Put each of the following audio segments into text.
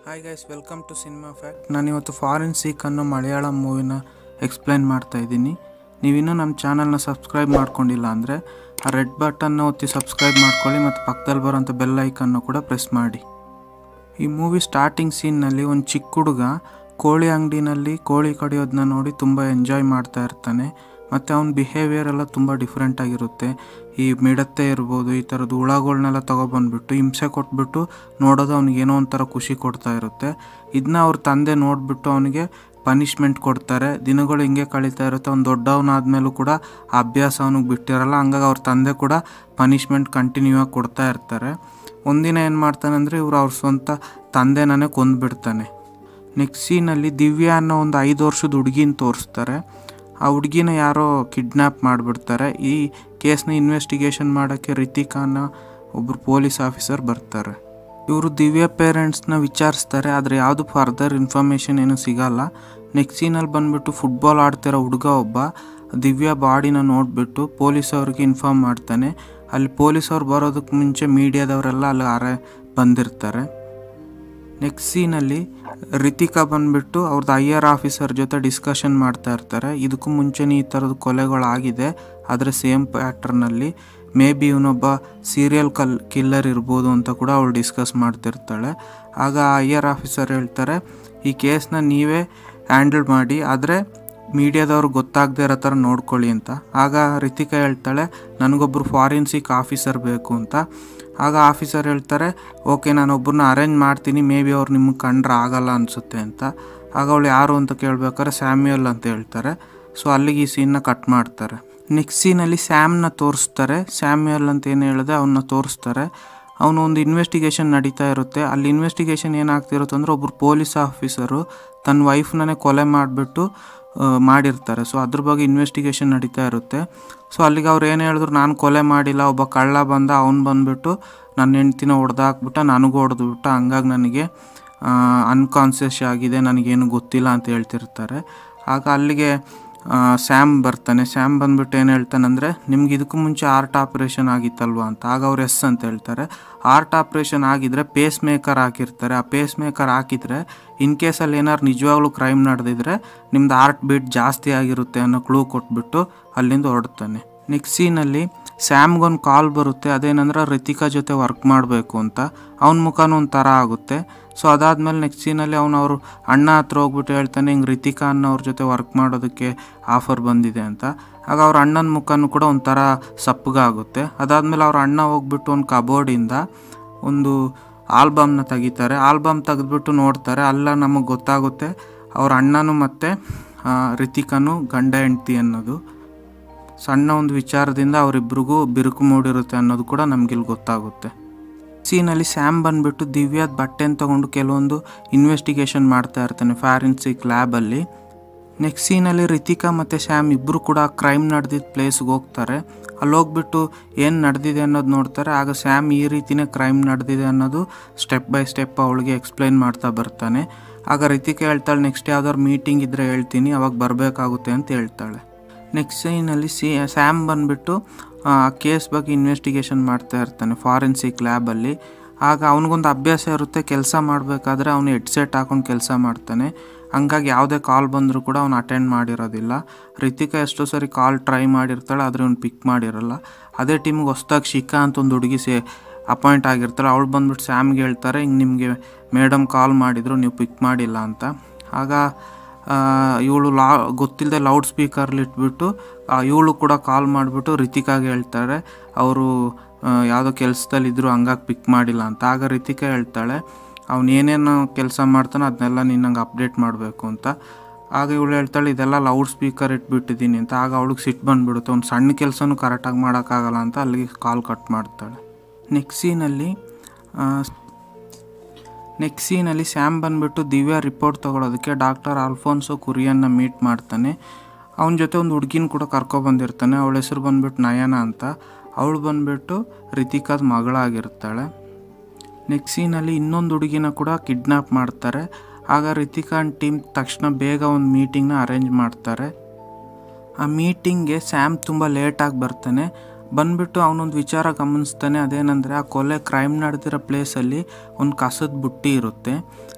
hi guys welcome to cinema fact ನಾನಿವತ್ತು forensic ಅನ್ನೋ Malayalam ಮೂವಿನ explain ಮಾಡ್ತಾ ಇದ್ದೀನಿ ನೀವಿನ್ನೂ ನಮ್ಮ ಚಾನಲ್ನ ಸಬ್ಸ್ಕ್ರೈಬ್ ಮಾಡ್ಕೊಂಡಿಲ್ಲ ಅಂದರೆ ಆ ರೆಡ್ ಬಟನ್ನ ಒತ್ತಿ ಸಬ್ಸ್ಕ್ರೈಬ್ ಮಾಡ್ಕೊಳ್ಳಿ ಮತ್ತು ಪಕ್ಕದಲ್ಲಿ ಬರೋಂಥ ಬೆಲ್ ಐಕನ್ನು ಕೂಡ ಪ್ರೆಸ್ ಮಾಡಿ ಈ ಮೂವಿ ಸ್ಟಾರ್ಟಿಂಗ್ ಸೀನ್ನಲ್ಲಿ ಒಂದು ಚಿಕ್ಕ ಹುಡುಗ ಕೋಳಿ ಅಂಗಡಿನಲ್ಲಿ ಕೋಳಿ ಕಡಿಯೋದನ್ನ ನೋಡಿ ತುಂಬ ಎಂಜಾಯ್ ಮಾಡ್ತಾ ಇರ್ತಾನೆ ಮತ್ತು ಅವ್ನ ಬಿಹೇವಿಯರ್ ಎಲ್ಲ ತುಂಬ ಡಿಫ್ರೆಂಟ್ ಆಗಿರುತ್ತೆ ಈ ಮಿಡತೆ ಇರ್ಬೋದು ಈ ಥರದ್ದು ಹುಳಗಳ್ನೆಲ್ಲ ತೊಗೊಬಂದ್ಬಿಟ್ಟು ಹಿಂಸೆ ಕೊಟ್ಬಿಟ್ಟು ನೋಡೋದು ಅವ್ನಿಗೆ ಏನೋ ಒಂಥರ ಖುಷಿ ಕೊಡ್ತಾ ಇರುತ್ತೆ ಇದನ್ನ ಅವ್ರ ತಂದೆ ನೋಡಿಬಿಟ್ಟು ಅವನಿಗೆ ಪನಿಷ್ಮೆಂಟ್ ಕೊಡ್ತಾರೆ ದಿನಗಳು ಹಿಂಗೆ ಕಳೀತಾ ಇರುತ್ತೆ ಅವ್ನು ದೊಡ್ಡವನಾದ್ಮೇಲೂ ಕೂಡ ಆ ಅಭ್ಯಾಸ ಅವನಿಗೆ ಬಿಟ್ಟಿರಲ್ಲ ಹಂಗಾಗಿ ಅವ್ರ ತಂದೆ ಕೂಡ ಪನಿಷ್ಮೆಂಟ್ ಕಂಟಿನ್ಯೂ ಆಗಿ ಕೊಡ್ತಾ ಇರ್ತಾರೆ ಒಂದಿನ ಏನು ಮಾಡ್ತಾನೆ ಅಂದರೆ ಇವರು ಅವ್ರ ಸ್ವಂತ ತಂದೆನೇ ಕೊಂದ್ಬಿಡ್ತಾನೆ ನೆಕ್ಸ್ಟ್ ಸೀನಲ್ಲಿ ದಿವ್ಯಾ ಅನ್ನೋ ಒಂದು ಐದು ವರ್ಷದ ಹುಡುಗಿನ ತೋರಿಸ್ತಾರೆ ಆ ಹುಡುಗಿನ ಯಾರೋ ಕಿಡ್ನ್ಯಾಪ್ ಮಾಡಿಬಿಡ್ತಾರೆ ಈ ಕೇಸ್ನ ಇನ್ವೆಸ್ಟಿಗೇಷನ್ ಮಾಡೋಕ್ಕೆ ರಿತಿಕಾ ಅನ್ನೋ ಒಬ್ಬರು ಪೊಲೀಸ್ ಆಫೀಸರ್ ಬರ್ತಾರೆ ಇವರು ದಿವ್ಯಾ ಪೇರೆಂಟ್ಸ್ನ ವಿಚಾರಿಸ್ತಾರೆ ಆದರೆ ಯಾವುದು ಫರ್ದರ್ ಇನ್ಫಾರ್ಮೇಷನ್ ಏನು ಸಿಗಲ್ಲ ನೆಕ್ಸ್ಟ್ ಸೀನಲ್ಲಿ ಬಂದುಬಿಟ್ಟು ಫುಟ್ಬಾಲ್ ಆಡ್ತಿರೋ ಹುಡುಗ ಒಬ್ಬ ದಿವ್ಯಾ ಬಾಡಿನ ನೋಡಿಬಿಟ್ಟು ಪೊಲೀಸ್ ಅವ್ರಿಗೆ ಇನ್ಫಾರ್ಮ್ ಮಾಡ್ತಾನೆ ಅಲ್ಲಿ ಪೊಲೀಸ್ ಅವ್ರು ಬರೋದಕ್ಕೆ ಮುಂಚೆ ಮೀಡಿಯಾದವರೆಲ್ಲ ಅಲ್ಲಿ ಅರೆ ಬಂದಿರ್ತಾರೆ ನೆಕ್ಸ್ಟ್ ಸೀನಲ್ಲಿ ರಿತಿಕಾ ಬಂದ್ಬಿಟ್ಟು ಅವ್ರದ್ದು ಐ ಆರ್ ಆಫೀಸರ್ ಜೊತೆ ಡಿಸ್ಕಷನ್ ಮಾಡ್ತಾ ಇರ್ತಾರೆ ಇದಕ್ಕೂ ಮುಂಚೆನೇ ಈ ಥರದ ಕೊಲೆಗಳಾಗಿದೆ ಆದರೆ ಸೇಮ್ ಪ್ಯಾಟ್ರನಲ್ಲಿ ಮೇ ಬಿ ಇವನೊಬ್ಬ ಸೀರಿಯಲ್ ಕಲ್ ಕಿಲ್ಲರ್ ಇರ್ಬೋದು ಅಂತ ಕೂಡ ಅವಳು ಡಿಸ್ಕಸ್ ಮಾಡ್ತಿರ್ತಾಳೆ ಆಗ ಐ ಆರ್ ಆಫೀಸರ್ ಹೇಳ್ತಾರೆ ಈ ಕೇಸ್ನ ನೀವೇ ಹ್ಯಾಂಡಲ್ ಮಾಡಿ ಆದರೆ ಮೀಡಿಯಾದವ್ರು ಗೊತ್ತಾಗದೇ ಇರೋ ಥರ ನೋಡ್ಕೊಳ್ಳಿ ಅಂತ ಆಗ ರಿತಿಕಾ ಹೇಳ್ತಾಳೆ ನನಗೊಬ್ಬರು ಫಾರಿನ್ಸಿಕ್ ಆಫೀಸರ್ ಬೇಕು ಅಂತ ಆಗ ಆಫೀಸರ್ ಹೇಳ್ತಾರೆ ಓಕೆ ನಾನು ಒಬ್ಬರನ್ನ ಅರೇಂಜ್ ಮಾಡ್ತೀನಿ ಮೇ ಬಿ ಅವ್ರು ನಿಮಗೆ ಕಂಡ್ರೆ ಆಗಲ್ಲ ಅನಿಸುತ್ತೆ ಅಂತ ಆಗ ಅವಳು ಯಾರು ಅಂತ ಕೇಳ್ಬೇಕಾದ್ರೆ ಸ್ಯಾಮ್ಯುಯಲ್ ಅಂತ ಹೇಳ್ತಾರೆ ಸೊ ಅಲ್ಲಿಗೆ ಈ ಸೀನ್ನ ಕಟ್ ಮಾಡ್ತಾರೆ ನೆಕ್ಸ್ಟ್ ಸೀನಲ್ಲಿ ಸ್ಯಾಮ್ನ ತೋರಿಸ್ತಾರೆ ಸ್ಯಾಮ್ಯುಯಲ್ ಅಂತ ಏನು ಹೇಳಿದೆ ಅವನ್ನ ತೋರಿಸ್ತಾರೆ ಅವನು ಒಂದು ಇನ್ವೆಸ್ಟಿಗೇಷನ್ ನಡೀತಾ ಇರುತ್ತೆ ಅಲ್ಲಿ ಇನ್ವೆಸ್ಟಿಗೇಷನ್ ಏನಾಗ್ತಿರುತ್ತೆ ಅಂದರೆ ಒಬ್ಬರು ಪೊಲೀಸ್ ಆಫೀಸರು ತನ್ನ ವೈಫ್ನೇ ಕೊಲೆ ಮಾಡಿಬಿಟ್ಟು ಮಾಡಿರ್ತಾರೆ ಸೊ ಅದ್ರ ಬಗ್ಗೆ ಇನ್ವೆಸ್ಟಿಗೇಷನ್ ನಡೀತಾ ಇರುತ್ತೆ ಸೊ ಅಲ್ಲಿಗೆ ಅವ್ರು ಏನು ಹೇಳಿದ್ರು ನಾನು ಕೊಲೆ ಮಾಡಿಲ್ಲ ಒಬ್ಬ ಕಳ್ಳ ಬಂದ ಅವ್ನು ಬಂದುಬಿಟ್ಟು ನನ್ನ ಹೆಂಡ್ತಿನ ಹೊಡೆದಾಕ್ಬಿಟ್ಟ ನನಗೂ ಹೊಡೆದ್ಬಿಟ್ಟ ಹಂಗಾಗಿ ನನಗೆ ಅನ್ಕಾನ್ಸಿಯಸ್ ಆಗಿದೆ ನನಗೇನು ಗೊತ್ತಿಲ್ಲ ಅಂತ ಹೇಳ್ತಿರ್ತಾರೆ ಆಗ ಅಲ್ಲಿಗೆ ಸ್ಯಾಮ್ ಬರ್ತಾನೆ ಸ್ಯಾಮ್ ಬಂದ್ಬಿಟ್ಟು ಏನು ಹೇಳ್ತಾನಂದರೆ ನಿಮ್ಗೆ ಇದಕ್ಕೂ ಮುಂಚೆ ಆರ್ಟ್ ಆಪ್ರೇಷನ್ ಆಗಿತ್ತಲ್ವ ಅಂತ ಆಗ ಅವ್ರು ಎಸ್ ಅಂತ ಹೇಳ್ತಾರೆ ಆರ್ಟ್ ಆಪ್ರೇಷನ್ ಆಗಿದ್ರೆ ಪೇಸ್ ಮೇಕರ್ ಹಾಕಿರ್ತಾರೆ ಆ ಪೇಸ್ ಮೇಕರ್ ಹಾಕಿದರೆ ಇನ್ ಕೇಸಲ್ಲಿ ಏನಾದ್ರು ನಿಜವಾಗ್ಲೂ ಕ್ರೈಮ್ ನಡೆದಿದ್ರೆ ನಿಮ್ದು ಆರ್ಟ್ ಬೀಟ್ ಜಾಸ್ತಿ ಆಗಿರುತ್ತೆ ಅನ್ನೋ ಕ್ಲೂ ಕೊಟ್ಬಿಟ್ಟು ಅಲ್ಲಿಂದ ಹೊರಡ್ತಾನೆ ನೆಕ್ಸ್ಟ್ ಸೀನಲ್ಲಿ ಸ್ಯಾಮ್ಗೊಂದು ಕಾಲ್ ಬರುತ್ತೆ ಅದೇನಂದ್ರೆ ರಿತಿಕಾ ಜೊತೆ ವರ್ಕ್ ಮಾಡಬೇಕು ಅಂತ ಅವನ ಮುಖನೂ ಒಂದು ಥರ ಆಗುತ್ತೆ ಸೊ ಅದಾದಮೇಲೆ ನೆಕ್ಸ್ಟ್ ಸೀನಲ್ಲಿ ಅವನು ಅವರು ಅಣ್ಣ ಹತ್ರ ಹೋಗ್ಬಿಟ್ಟು ಹೇಳ್ತಾನೆ ಹಿಂಗೆ ರಿತಿಕಾ ಅನ್ನೋರ ಜೊತೆ ವರ್ಕ್ ಮಾಡೋದಕ್ಕೆ ಆಫರ್ ಬಂದಿದೆ ಅಂತ ಆಗ ಅವ್ರ ಅಣ್ಣನ ಮುಖನೂ ಕೂಡ ಒಂಥರ ಸಪ್ಪಗಾಗುತ್ತೆ ಅದಾದಮೇಲೆ ಅವ್ರ ಅಣ್ಣ ಹೋಗ್ಬಿಟ್ಟು ಒಂದು ಕಬೋರ್ಡಿಂದ ಒಂದು ಆಲ್ಬಮ್ನ ತೆಗಿತಾರೆ ಆಲ್ಬಮ್ ತೆಗೆದ್ಬಿಟ್ಟು ನೋಡ್ತಾರೆ ಅಲ್ಲ ನಮಗೆ ಗೊತ್ತಾಗುತ್ತೆ ಅವ್ರ ಅಣ್ಣನೂ ಮತ್ತು ರಿತಿಕಾನು ಗಂಡ ಹೆಂಡ್ತಿ ಅನ್ನೋದು ಸಣ್ಣ ಒಂದು ವಿಚಾರದಿಂದ ಅವರಿಬ್ರಿಗೂ ಬಿರುಕು ಮೂಡಿರುತ್ತೆ ಅನ್ನೋದು ಕೂಡ ನಮಗಿಲ್ಲಿ ಗೊತ್ತಾಗುತ್ತೆ ಸೀನಲ್ಲಿ ಸ್ಯಾಮ್ ಬಂದುಬಿಟ್ಟು ದಿವ್ಯಾದ ಬಟ್ಟೆನ ತೊಗೊಂಡು ಕೆಲವೊಂದು ಇನ್ವೆಸ್ಟಿಗೇಷನ್ ಮಾಡ್ತಾ ಇರ್ತಾನೆ ಫಾರೆನ್ಸಿಕ್ ಲ್ಯಾಬಲ್ಲಿ ನೆಕ್ಸ್ಟ್ ಸೀನಲ್ಲಿ ರಿತಿಕಾ ಮತ್ತು ಸ್ಯಾಮ್ ಇಬ್ಬರು ಕೂಡ ಕ್ರೈಮ್ ನಡೆದಿದ್ದ ಪ್ಲೇಸ್ಗೆ ಹೋಗ್ತಾರೆ ಅಲ್ಲಿ ಹೋಗ್ಬಿಟ್ಟು ಏನು ನಡೆದಿದೆ ಅನ್ನೋದು ನೋಡ್ತಾರೆ ಆಗ ಸ್ಯಾಮ್ ಈ ರೀತಿನೇ ಕ್ರೈಮ್ ನಡೆದಿದೆ ಅನ್ನೋದು ಸ್ಟೆಪ್ ಬೈ ಸ್ಟೆಪ್ ಅವಳಿಗೆ ಎಕ್ಸ್ಪ್ಲೈನ್ ಮಾಡ್ತಾ ಬರ್ತಾನೆ ಆಗ ರಿತಿಕಾ ಹೇಳ್ತಾಳೆ ನೆಕ್ಸ್ಟ್ ಯಾವ್ದಾದ್ರು ಮೀಟಿಂಗ್ ಇದ್ದರೆ ಹೇಳ್ತೀನಿ ಅವಾಗ ಬರಬೇಕಾಗುತ್ತೆ ಅಂತ ಹೇಳ್ತಾಳೆ ನೆಕ್ಸ್ಟ್ ಸೀನಲ್ಲಿ ಸಿ ಸ್ಯಾಮ್ ಬಂದುಬಿಟ್ಟು ಕೇಸ್ ಬಗ್ಗೆ ಇನ್ವೆಸ್ಟಿಗೇಷನ್ ಮಾಡ್ತಾ ಇರ್ತಾನೆ ಫಾರೆನ್ಸಿಕ್ ಲ್ಯಾಬಲ್ಲಿ ಆಗ ಅವನಿಗೊಂದು ಅಭ್ಯಾಸ ಇರುತ್ತೆ ಕೆಲಸ ಮಾಡಬೇಕಾದ್ರೆ ಅವನು ಹೆಡ್ಸೆಟ್ ಹಾಕೊಂಡು ಕೆಲಸ ಮಾಡ್ತಾನೆ ಹಂಗಾಗಿ ಯಾವುದೇ ಕಾಲ್ ಬಂದರೂ ಕೂಡ ಅವ್ನು ಅಟೆಂಡ್ ಮಾಡಿರೋದಿಲ್ಲ ರಿತಿಕಾ ಎಷ್ಟೋ ಸರಿ ಕಾಲ್ ಟ್ರೈ ಮಾಡಿರ್ತಾಳೆ ಆದರೆ ಅವ್ನು ಪಿಕ್ ಮಾಡಿರಲ್ಲ ಅದೇ ಟೀಮಿಗೆ ಹೊಸ್ದಾಗಿ ಶಿಖಾ ಅಂತ ಒಂದು ಹುಡುಗಿ ಸೇ ಅಪಾಯಿಂಟ್ ಆಗಿರ್ತಾಳೆ ಅವಳು ಬಂದ್ಬಿಟ್ಟು ಸ್ಯಾಮ್ಗೆ ಹೇಳ್ತಾರೆ ಹಿಂಗೆ ನಿಮಗೆ ಮೇಡಮ್ ಕಾಲ್ ಮಾಡಿದ್ರು ನೀವು ಪಿಕ್ ಮಾಡಿಲ್ಲ ಅಂತ ಆಗ ಇವಳು ಲಾ ಗೊತ್ತಿಲ್ಲದೆ ಲೌಡ್ ಸ್ಪೀಕರ್ಲಿ ಇಟ್ಬಿಟ್ಟು ಇವಳು ಕೂಡ ಕಾಲ್ ಮಾಡಿಬಿಟ್ಟು ರಿತಿಕಾಗೆ ಹೇಳ್ತಾರೆ ಅವರು ಯಾವುದೋ ಕೆಲಸದಲ್ಲಿದ್ದರು ಹಂಗಾಗಿ ಪಿಕ್ ಮಾಡಿಲ್ಲ ಅಂತ ಆಗ ರಿತಿಕಾ ಹೇಳ್ತಾಳೆ ಅವ್ನು ಏನೇನು ಕೆಲಸ ಮಾಡ್ತಾನೋ ಅದನ್ನೆಲ್ಲ ನಿನ್ನಂಗೆ ಅಪ್ಡೇಟ್ ಮಾಡಬೇಕು ಅಂತ ಆಗ ಇವಳು ಹೇಳ್ತಾಳೆ ಇದೆಲ್ಲ ಲೌಡ್ ಸ್ಪೀಕರ್ ಇಟ್ಬಿಟ್ಟಿದ್ದೀನಿ ಅಂತ ಆಗ ಅವಳಿಗೆ ಸಿಟ್ಟು ಬಂದುಬಿಡುತ್ತೆ ಒಂದು ಸಣ್ಣ ಕೆಲಸನೂ ಕರೆಕ್ಟಾಗಿ ಮಾಡೋಕ್ಕಾಗಲ್ಲ ಅಂತ ಅಲ್ಲಿಗೆ ಕಾಲ್ ಕಟ್ ಮಾಡ್ತಾಳೆ ನೆಕ್ಸ್ಟ್ ಸೀನಲ್ಲಿ ನೆಕ್ಸ್ಟ್ ಸೀನಲ್ಲಿ ಸ್ಯಾಮ್ ಬಂದುಬಿಟ್ಟು ದಿವ್ಯಾ ರಿಪೋರ್ಟ್ ತೊಗೊಳೋದಕ್ಕೆ ಡಾಕ್ಟರ್ ಆಲ್ಫೋನ್ಸೋ ಕುರಿಯನ್ನ ಮೀಟ್ ಮಾಡ್ತಾನೆ ಅವನ ಜೊತೆ ಒಂದು ಹುಡುಗಿನ ಕೂಡ ಕರ್ಕೊಬಂದಿರ್ತಾನೆ ಅವಳ ಹೆಸರು ಬಂದ್ಬಿಟ್ಟು ನಯನ ಅಂತ ಅವಳು ಬಂದುಬಿಟ್ಟು ರಿತಿಕಾದ ಮಗಳಾಗಿರ್ತಾಳೆ ನೆಕ್ಸ್ಟ್ ಸೀನಲ್ಲಿ ಇನ್ನೊಂದು ಹುಡುಗಿನ ಕೂಡ ಕಿಡ್ನ್ಯಾಪ್ ಮಾಡ್ತಾರೆ ಆಗ ರಿತಿಕಾನ್ ಟೀಮ್ ತಕ್ಷಣ ಬೇಗ ಒಂದು ಮೀಟಿಂಗ್ನ ಅರೇಂಜ್ ಮಾಡ್ತಾರೆ ಆ ಮೀಟಿಂಗ್ಗೆ ಸ್ಯಾಮ್ ತುಂಬ ಲೇಟಾಗಿ ಬರ್ತಾನೆ ಬಂದ್ಬಿಟ್ಟು ಅವನೊಂದು ವಿಚಾರ ಗಮನಿಸ್ತಾನೆ ಅದೇನೆಂದರೆ ಆ ಕೊಲೆ ಕ್ರೈಮ್ ನಡೆದಿರೋ ಪ್ಲೇಸಲ್ಲಿ ಒಂದು ಕಸದ ಬುಟ್ಟಿ ಇರುತ್ತೆ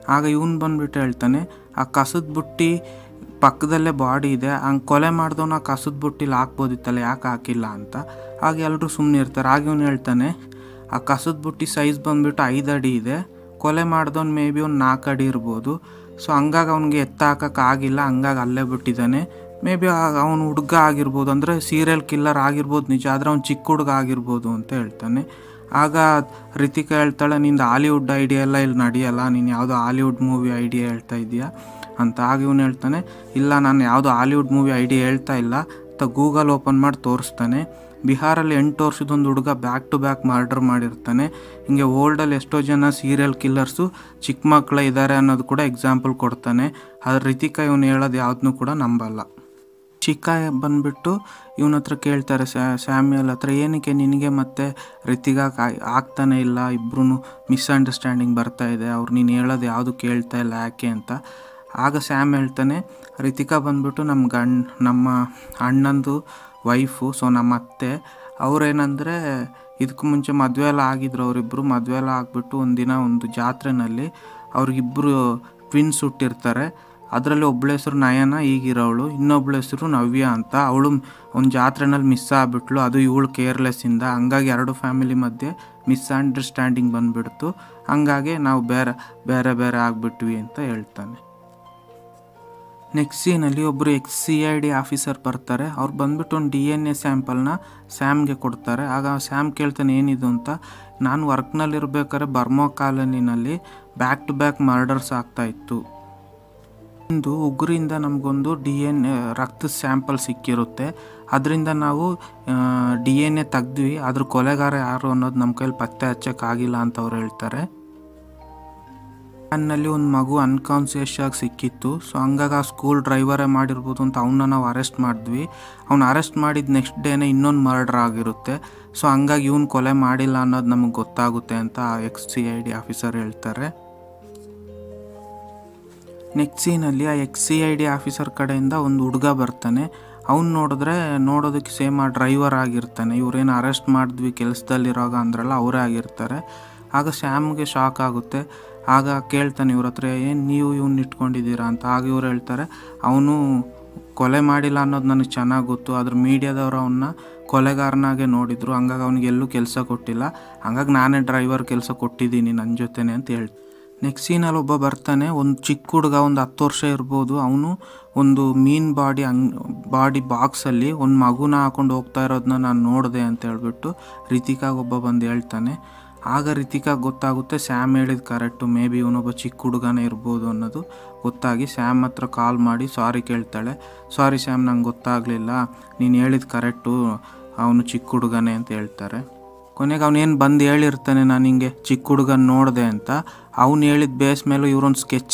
ಆಗ ಇವನು ಬಂದ್ಬಿಟ್ಟು ಹೇಳ್ತಾನೆ ಆ ಕಸದ ಬುಟ್ಟಿ ಪಕ್ಕದಲ್ಲೇ ಬಾಡಿ ಇದೆ ಹಂಗೆ ಕೊಲೆ ಮಾಡಿದವನ ಕಸದ ಬುಟ್ಟಿಲಿ ಹಾಕ್ಬೋದಿತ್ತಲ್ಲ ಯಾಕೆ ಹಾಕಿಲ್ಲ ಅಂತ ಆಗ ಎಲ್ಲರೂ ಸುಮ್ಮನೆ ಇರ್ತಾರೆ ಆಗ ಇವನು ಹೇಳ್ತಾನೆ ಆ ಕಸದ ಬುಟ್ಟಿ ಸೈಜ್ ಬಂದ್ಬಿಟ್ಟು ಐದು ಅಡಿ ಇದೆ ಕೊಲೆ ಮಾಡಿದವ್ನು ಮೇ ಬಿ ಒಂದು ನಾಲ್ಕು ಅಡಿ ಇರ್ಬೋದು ಸೊ ಹಂಗಾಗಿ ಅವ್ನಿಗೆ ಎತ್ತ ಹಾಕಕ್ಕೆ ಆಗಿಲ್ಲ ಹಂಗಾಗಿ ಅಲ್ಲೇ ಬಿಟ್ಟಿದ್ದಾನೆ ಮೇ ಬಿ ಅವನು ಹುಡುಗ ಆಗಿರ್ಬೋದು ಅಂದರೆ ಸೀರಿಯಲ್ ಕಿಲ್ಲರ್ ಆಗಿರ್ಬೋದು ನಿಜ ಆದರೆ ಅವ್ನು ಚಿಕ್ಕ ಹುಡುಗ ಆಗಿರ್ಬೋದು ಅಂತ ಹೇಳ್ತಾನೆ ಆಗ ರಿತಿಕಾ ಹೇಳ್ತಾಳೆ ನಿಂದು ಹಾಲಿವುಡ್ ಐಡಿಯಾ ಎಲ್ಲ ಇಲ್ಲಿ ನಡೆಯಲ್ಲ ನೀನು ಯಾವುದೋ ಹಾಲಿವುಡ್ ಮೂವಿ ಐಡಿಯಾ ಹೇಳ್ತಾ ಇದೀಯಾ ಅಂತ ಆಗ ಇವನು ಹೇಳ್ತಾನೆ ಇಲ್ಲ ನಾನು ಯಾವುದೋ ಹಾಲಿವುಡ್ ಮೂವಿ ಐಡಿಯಾ ಹೇಳ್ತಾ ಇಲ್ಲ ಅಂತ ಗೂಗಲ್ ಓಪನ್ ಮಾಡಿ ತೋರಿಸ್ತಾನೆ ಬಿಹಾರಲ್ಲಿ ಎಂಟು ವರ್ಷದೊಂದು ಹುಡುಗ ಬ್ಯಾಕ್ ಟು ಬ್ಯಾಕ್ ಮರ್ಡರ್ ಮಾಡಿರ್ತಾನೆ ಹಿಂಗೆ ಓಲ್ಡಲ್ಲಿ ಎಷ್ಟೋ ಜನ ಸೀರಿಯಲ್ ಕಿಲ್ಲರ್ಸು ಚಿಕ್ಕ ಮಕ್ಕಳು ಇದ್ದಾರೆ ಅನ್ನೋದು ಕೂಡ ಎಕ್ಸಾಂಪಲ್ ಕೊಡ್ತಾನೆ ಆದ್ರೆ ರಿತಿಕಾ ಇವನು ಹೇಳೋದು ಯಾವುದನ್ನೂ ಕೂಡ ನಂಬಲ್ಲ ಚಿಕ್ಕ ಬಂದ್ಬಿಟ್ಟು ಇವನ ಹತ್ರ ಕೇಳ್ತಾರೆ ಸ್ಯಾಮ್ಯಲ್ ಹತ್ರ ಏನಕ್ಕೆ ನಿನಗೆ ಮತ್ತೆ ರಿತಿಗಾ ಆಗ್ತಾನೆ ಇಲ್ಲ ಇಬ್ರು ಮಿಸ್ಅಂಡರ್ಸ್ಟ್ಯಾಂಡಿಂಗ್ ಬರ್ತಾ ಇದೆ ಅವ್ರು ನೀನು ಹೇಳೋದು ಯಾವುದು ಕೇಳ್ತಾ ಇಲ್ಲ ಯಾಕೆ ಅಂತ ಆಗ ಸ್ಯಾಮ್ ಹೇಳ್ತಾನೆ ರಿತಿಕಾ ಬಂದ್ಬಿಟ್ಟು ನಮ್ಮ ಗಂಡ್ ನಮ್ಮ ಅಣ್ಣಂದು ವೈಫು ಸೊ ನಮ್ಮ ಅತ್ತೆ ಅವ್ರೇನಂದರೆ ಇದಕ್ಕೂ ಮುಂಚೆ ಮದುವೆ ಎಲ್ಲ ಆಗಿದ್ರು ಅವರಿಬ್ಬರು ಮದುವೆ ಎಲ್ಲ ಆಗಿಬಿಟ್ಟು ಒಂದಿನ ಒಂದು ಜಾತ್ರೆನಲ್ಲಿ ಅವ್ರಿಗಿಬ್ಬರು ಟ್ವಿನ್ಸ್ ಹುಟ್ಟಿರ್ತಾರೆ ಅದರಲ್ಲಿ ಒಬ್ಬಳ ಹೆಸರು ನಯನ ಈಗಿರೋವಳು ಇನ್ನೊಬ್ಳ ಹೆಸರು ನವ್ಯ ಅಂತ ಅವಳು ಒಂದು ಜಾತ್ರೆನಲ್ಲಿ ಮಿಸ್ ಆಗಿಬಿಟ್ಲು ಅದು ಇವಳು ಕೇರ್ಲೆಸ್ಸಿಂದ ಹಂಗಾಗಿ ಎರಡು ಫ್ಯಾಮಿಲಿ ಮಧ್ಯೆ ಮಿಸ್ಅಂಡರ್ಸ್ಟ್ಯಾಂಡಿಂಗ್ ಬಂದುಬಿಡ್ತು ಹಂಗಾಗಿ ನಾವು ಬೇರೆ ಬೇರೆ ಬೇರೆ ಆಗಿಬಿಟ್ವಿ ಅಂತ ಹೇಳ್ತಾನೆ ನೆಕ್ಸ್ಟ್ ಸೀನಲ್ಲಿ ಒಬ್ಬರು ex C I D officer ಬರ್ತಾರೆ ಅವ್ರು ಬಂದ್ಬಿಟ್ಟು ಒಂದು ಡಿ ಎನ್ ಎ ಸ್ಯಾಂಪಲ್ನ ಸ್ಯಾಮ್ಗೆ ಕೊಡ್ತಾರೆ ಆಗ ಸ್ಯಾಮ್ ಕೇಳ್ತಾನೆ ಏನಿದು ಅಂತ ನಾನು ವರ್ಕ್ನಲ್ಲಿರ್ಬೇಕಾದ್ರೆ ಬರ್ಮೋ ಕಾಲೋನಿನಲ್ಲಿ ಬ್ಯಾಕ್ ಟು ಬ್ಯಾಕ್ ಮರ್ಡರ್ಸ್ ಆಗ್ತಾ ಇತ್ತು ಒಂದು ಉಗುರಿಂದ ನಮಗೊಂದು ಡಿ ಎನ್ ಎ ರಕ್ತದ ಸ್ಯಾಂಪಲ್ ಸಿಕ್ಕಿರುತ್ತೆ ಅದರಿಂದ ನಾವು ಡಿ ಎನ್ ಎ ತೆಗ್ದ್ವಿ ಅದ್ರ ಕೊಲೆಗಾರ ಯಾರು ಅನ್ನೋದು ನಮ್ಮ ಕೈಲಿ ಪತ್ತೆ ಹಚ್ಚೋಕ್ಕಾಗಿಲ್ಲ ಅಂತ ಅವ್ರು ಹೇಳ್ತಾರೆ ನಲ್ಲಿ ಒಂದು ಮಗು ಅನ್ಕಾನ್ಸಿಯಸ್ ಆಗಿ ಸಿಕ್ಕಿತ್ತು ಸೊ ಹಂಗಾಗಿ ಆ ಸ್ಕೂಲ್ ಡ್ರೈವರೇ ಮಾಡಿರ್ಬೋದು ಅಂತ ಅವನ್ನ ನಾವು ಅರೆಸ್ಟ್ ಮಾಡಿದ್ವಿ ಅವ್ನು ಅರೆಸ್ಟ್ ಮಾಡಿದ ನೆಕ್ಸ್ಟ್ ಡೇನೇ ಇನ್ನೊಂದು ಮರ್ಡರ್ ಆಗಿರುತ್ತೆ ಸೊ ಹಂಗಾಗಿ ಇವನು ಕೊಲೆ ಮಾಡಿಲ್ಲ ಅನ್ನೋದು ನಮಗೆ ಗೊತ್ತಾಗುತ್ತೆ ಅಂತ ex C I D officer ಹೇಳ್ತಾರೆ ನೆಕ್ಸ್ಟ್ ಸೀನಲ್ಲಿ ಆ ex C I D officer ಕಡೆಯಿಂದ ಒಂದು ಹುಡುಗ ಬರ್ತಾನೆ ಅವ್ನು ನೋಡಿದ್ರೆ ನೋಡೋದಕ್ಕೆ ಸೇಮ್ ಆ ಡ್ರೈವರ್ ಆಗಿರ್ತಾನೆ ಇವ್ರೇನು ಅರೆಸ್ಟ್ ಮಾಡಿದ್ವಿ ಕೆಲಸದಲ್ಲಿರೋಗ ಅಂದ್ರಲ್ಲ ಅವರೇ ಆಗಿರ್ತಾರೆ ಆಗ ಶ್ಯಾಮ್ಗೆ ಶಾಕ್ ಆಗುತ್ತೆ ಆಗ ಕೇಳ್ತಾನೆ ಇವ್ರ ಹತ್ರ ಏನು ನೀವು ಇವ್ನ ಇಟ್ಕೊಂಡಿದ್ದೀರಾ ಅಂತ ಆಗ ಇವ್ರು ಹೇಳ್ತಾರೆ ಅವನು ಕೊಲೆ ಮಾಡಿಲ್ಲ ಅನ್ನೋದು ನನಗೆ ಚೆನ್ನಾಗಿ ಗೊತ್ತು ಅದ್ರ ಮೀಡಿಯಾದವರು ಅವನ್ನ ಕೊಲೆಗಾರನಾಗೆ ನೋಡಿದ್ರು ಹಂಗಾಗಿ ಅವ್ನಿಗೆ ಎಲ್ಲೂ ಕೆಲಸ ಕೊಟ್ಟಿಲ್ಲ ಹಂಗಾಗಿ ನಾನೇ ಡ್ರೈವರ್ ಕೆಲಸ ಕೊಟ್ಟಿದ್ದೀನಿ ನನ್ನ ಜೊತೆನೆ ಅಂತ ಹೇಳ್ತೀನಿ ನೆಕ್ಸ್ಟ್ ಸೀನಲ್ಲಿ ಒಬ್ಬ ಬರ್ತಾನೆ ಒಂದು ಚಿಕ್ಕ ಹುಡುಗ ಒಂದು ಹತ್ತು ವರ್ಷ ಇರ್ಬೋದು ಅವನು ಒಂದು ಮೀನ್ ಬಾಡಿ ಹಂಗ್ ಬಾಡಿ ಬಾಕ್ಸಲ್ಲಿ ಒಂದು ಮಗುನ ಹಾಕೊಂಡು ಹೋಗ್ತಾ ಇರೋದನ್ನ ನಾನು ನೋಡಿದೆ ಅಂತ ಹೇಳ್ಬಿಟ್ಟು ರಿತಿಕಾಗ ಒಬ್ಬ ಬಂದು ಹೇಳ್ತಾನೆ ಆಗ ರಿತಿಕಾ ಗೊತ್ತಾಗುತ್ತೆ ಸ್ಯಾಮ್ ಹೇಳಿದ ಕರೆಕ್ಟು ಮೇ ಬಿ ಇವನೊಬ್ಬ ಚಿಕ್ಕ ಹುಡುಗನೇ ಇರ್ಬೋದು ಅನ್ನೋದು ಗೊತ್ತಾಗಿ ಸ್ಯಾಮ್ ಹತ್ರ ಕಾಲ್ ಮಾಡಿ ಸಾರಿ ಕೇಳ್ತಾಳೆ ಸಾರಿ ಸ್ಯಾಮ್ ನಂಗೆ ಗೊತ್ತಾಗಲಿಲ್ಲ ನೀನು ಹೇಳಿದ ಕರೆಕ್ಟು ಅವನು ಚಿಕ್ಕ ಹುಡುಗನೇ ಅಂತ ಹೇಳ್ತಾರೆ ಕೊನೆಗೆ ಅವನೇನು ಬಂದು ಹೇಳಿರ್ತಾನೆ ನಾನು ಹಿಂಗೆ ಚಿಕ್ಕ ಹುಡುಗನ ನೋಡಿದೆ ಅಂತ ಅವ್ನು ಹೇಳಿದ ಬೇಸ್ ಮೇಲೂ ಇವರೊಂದು ಸ್ಕೆಚ್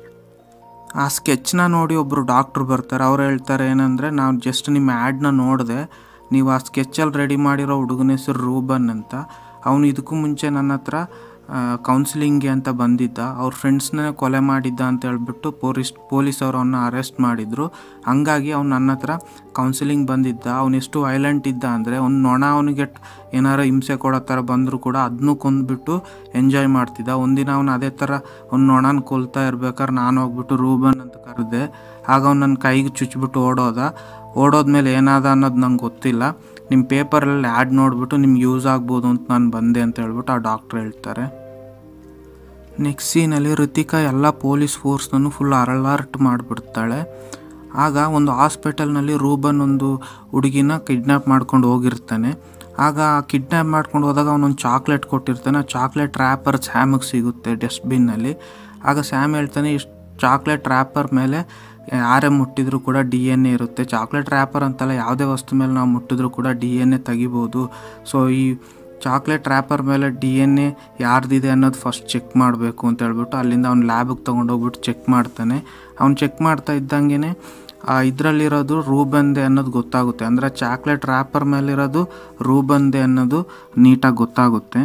ಆ ಸ್ಕೆಚ್ನ ನೋಡಿ ಒಬ್ಬರು ಡಾಕ್ಟ್ರು ಬರ್ತಾರೆ ಅವ್ರು ಹೇಳ್ತಾರೆ ಏನಂದರೆ ನಾವು ಜಸ್ಟ್ ನಿಮ್ಮ ಆ್ಯಡ್ನ ನೋಡಿದೆ ನೀವು ಆ ಸ್ಕೆಚಲ್ಲಿ ರೆಡಿ ಮಾಡಿರೋ ಹುಡುಗನ ಹೆಸರು ರೂಬನ್ ಅಂತ ಅವನು ಇದಕ್ಕೂ ಮುಂಚೆ ನನ್ನ ಹತ್ರ ಕೌನ್ಸಿಲಿಂಗ್ಗೆ ಅಂತ ಬಂದಿದ್ದ ಅವ್ರ ಫ್ರೆಂಡ್ಸ್ನೇ ಕೊಲೆ ಮಾಡಿದ್ದ ಅಂತ ಹೇಳ್ಬಿಟ್ಟು ಪೊಲೀಸ್ ಪೊಲೀಸವರು ಅವನ್ನ ಅರೆಸ್ಟ್ ಮಾಡಿದರು ಹಂಗಾಗಿ ಅವ್ನು ನನ್ನ ಹತ್ರ ಕೌನ್ಸಿಲಿಂಗ್ ಬಂದಿದ್ದ ಅವ್ನು ಎಷ್ಟು ವೈಲೆಂಟ್ ಇದ್ದ ಅಂದರೆ ಒಂದು ನೊಣ ಅವನಿಗೆ ಏನಾರು ಹಿಂಸೆ ಕೊಡೋ ಥರ ಬಂದರೂ ಕೂಡ ಅದನ್ನೂ ಕೊಂದ್ಬಿಟ್ಟು ಎಂಜಾಯ್ ಮಾಡ್ತಿದ್ದ ಒಂದಿನ ಅವ್ನು ಅದೇ ಥರ ಒಂದು ನೊಣನ ಕೊಲ್ತಾ ಇರ್ಬೇಕಾದ್ರೆ ನಾನು ಹೋಗ್ಬಿಟ್ಟು ರೂಬನ್ ಅಂತ ಕರೆದೆ ಆಗ ಅವ್ನು ನನ್ನ ಕೈಗೆ ಚುಚ್ಬಿಟ್ಟು ಓಡೋದ ಓಡೋದ್ಮೇಲೆ ಏನಾದ ಅನ್ನೋದು ನಂಗೆ ಗೊತ್ತಿಲ್ಲ ನಿಮ್ಮ ಪೇಪರಲ್ಲಿ ಆ್ಯಡ್ ನೋಡಿಬಿಟ್ಟು ನಿಮ್ಗೆ ಯೂಸ್ ಆಗ್ಬೋದು ಅಂತ ನಾನು ಬಂದೆ ಅಂತ ಹೇಳ್ಬಿಟ್ಟು ಆ ಡಾಕ್ಟ್ರ್ ಹೇಳ್ತಾರೆ ನೆಕ್ಸ್ಟ್ ಸೀನಲ್ಲಿ ಋತಿಕಾ ಎಲ್ಲ ಪೊಲೀಸ್ ಫೋರ್ಸ್ನೂ ಫುಲ್ ಅಲರ್ಟ್ ಮಾಡಿಬಿಡ್ತಾಳೆ ಆಗ ಒಂದು ಹಾಸ್ಪಿಟಲ್ನಲ್ಲಿ ರೂಬನ್ ಒಂದು ಹುಡುಗಿನ ಕಿಡ್ನ್ಯಾಪ್ ಮಾಡ್ಕೊಂಡು ಹೋಗಿರ್ತಾನೆ ಆಗ ಕಿಡ್ನ್ಯಾಪ್ ಮಾಡ್ಕೊಂಡು ಹೋದಾಗ ಅವನೊಂದು ಚಾಕ್ಲೇಟ್ ಕೊಟ್ಟಿರ್ತಾನೆ ಆ ಚಾಕ್ಲೇಟ್ ರ್ಯಾಪರ್ ಸ್ಯಾಮಿಗೆ ಸಿಗುತ್ತೆ ಡಸ್ಟ್ಬಿನ್ನಲ್ಲಿ ಆಗ ಸ್ಯಾಮ್ ಹೇಳ್ತಾನೆ ಇಷ್ಟು ಚಾಕ್ಲೇಟ್ ರ್ಯಾಪರ್ ಮೇಲೆ ಯಾರೇ ಮುಟ್ಟಿದ್ರು ಕೂಡ ಡಿ ಎನ್ ಎ ಇರುತ್ತೆ ಚಾಕ್ಲೇಟ್ ರ್ಯಾಪರ್ ಅಂತಲ್ಲ ಯಾವುದೇ ವಸ್ತು ಮೇಲೆ ನಾವು ಮುಟ್ಟಿದ್ರು ಕೂಡ ಡಿ ಎನ್ ಎ ತೆಗಿಬೋದು ಸೊ ಈ ಚಾಕ್ಲೇಟ್ ರ್ಯಾಪರ್ ಮೇಲೆ ಡಿ ಎನ್ ಎ ಯಾರ್ದಿದೆ ಅನ್ನೋದು ಫಸ್ಟ್ ಚೆಕ್ ಮಾಡಬೇಕು ಅಂತ ಹೇಳ್ಬಿಟ್ಟು ಅಲ್ಲಿಂದ ಅವ್ನು ಲ್ಯಾಬಿಗೆ ತೊಗೊಂಡೋಗ್ಬಿಟ್ಟು ಚೆಕ್ ಮಾಡ್ತಾನೆ ಅವ್ನು ಚೆಕ್ ಮಾಡ್ತಾ ಇದ್ದಂಗೆ ಇದರಲ್ಲಿರೋದು ರೂಬಂದೆ ಅನ್ನೋದು ಗೊತ್ತಾಗುತ್ತೆ ಅಂದರೆ ಚಾಕ್ಲೇಟ್ ರ್ಯಾಪರ್ ಮೇಲಿರೋದು ರೂಬಂದೆ ಅನ್ನೋದು ನೀಟಾಗಿ ಗೊತ್ತಾಗುತ್ತೆ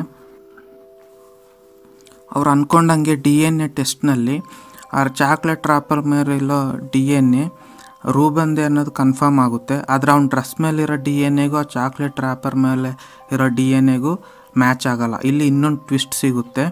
ಅವ್ರು ಅಂದ್ಕೊಂಡಂಗೆ ಡಿ ಎನ್ ಎ ಟೆಸ್ಟ್ನಲ್ಲಿ ಆ ಚಾಕ್ಲೇಟ್ ರ್ಯಾಪರ್ ಮೇಲಿರೋ ಡಿ ಎನ್ ಎ ರೂಬಂದೆ ಅನ್ನೋದು ಕನ್ಫರ್ಮ್ ಆಗುತ್ತೆ ಆದರೆ ಅವ್ನ ಡ್ರೆಸ್ ಮೇಲಿರೋ ಡಿ ಎನ್ ಎಗೂ ಆ ಚಾಕ್ಲೇಟ್ ರ್ಯಾಪರ್ ಮೇಲೆ ಇರೋ ಡಿ ಎನ್ ಎಗೂ ಮ್ಯಾಚ್ ಆಗಲ್ಲ ಇಲ್ಲಿ ಇನ್ನೊಂದು ಟ್ವಿಸ್ಟ್ ಸಿಗುತ್ತೆ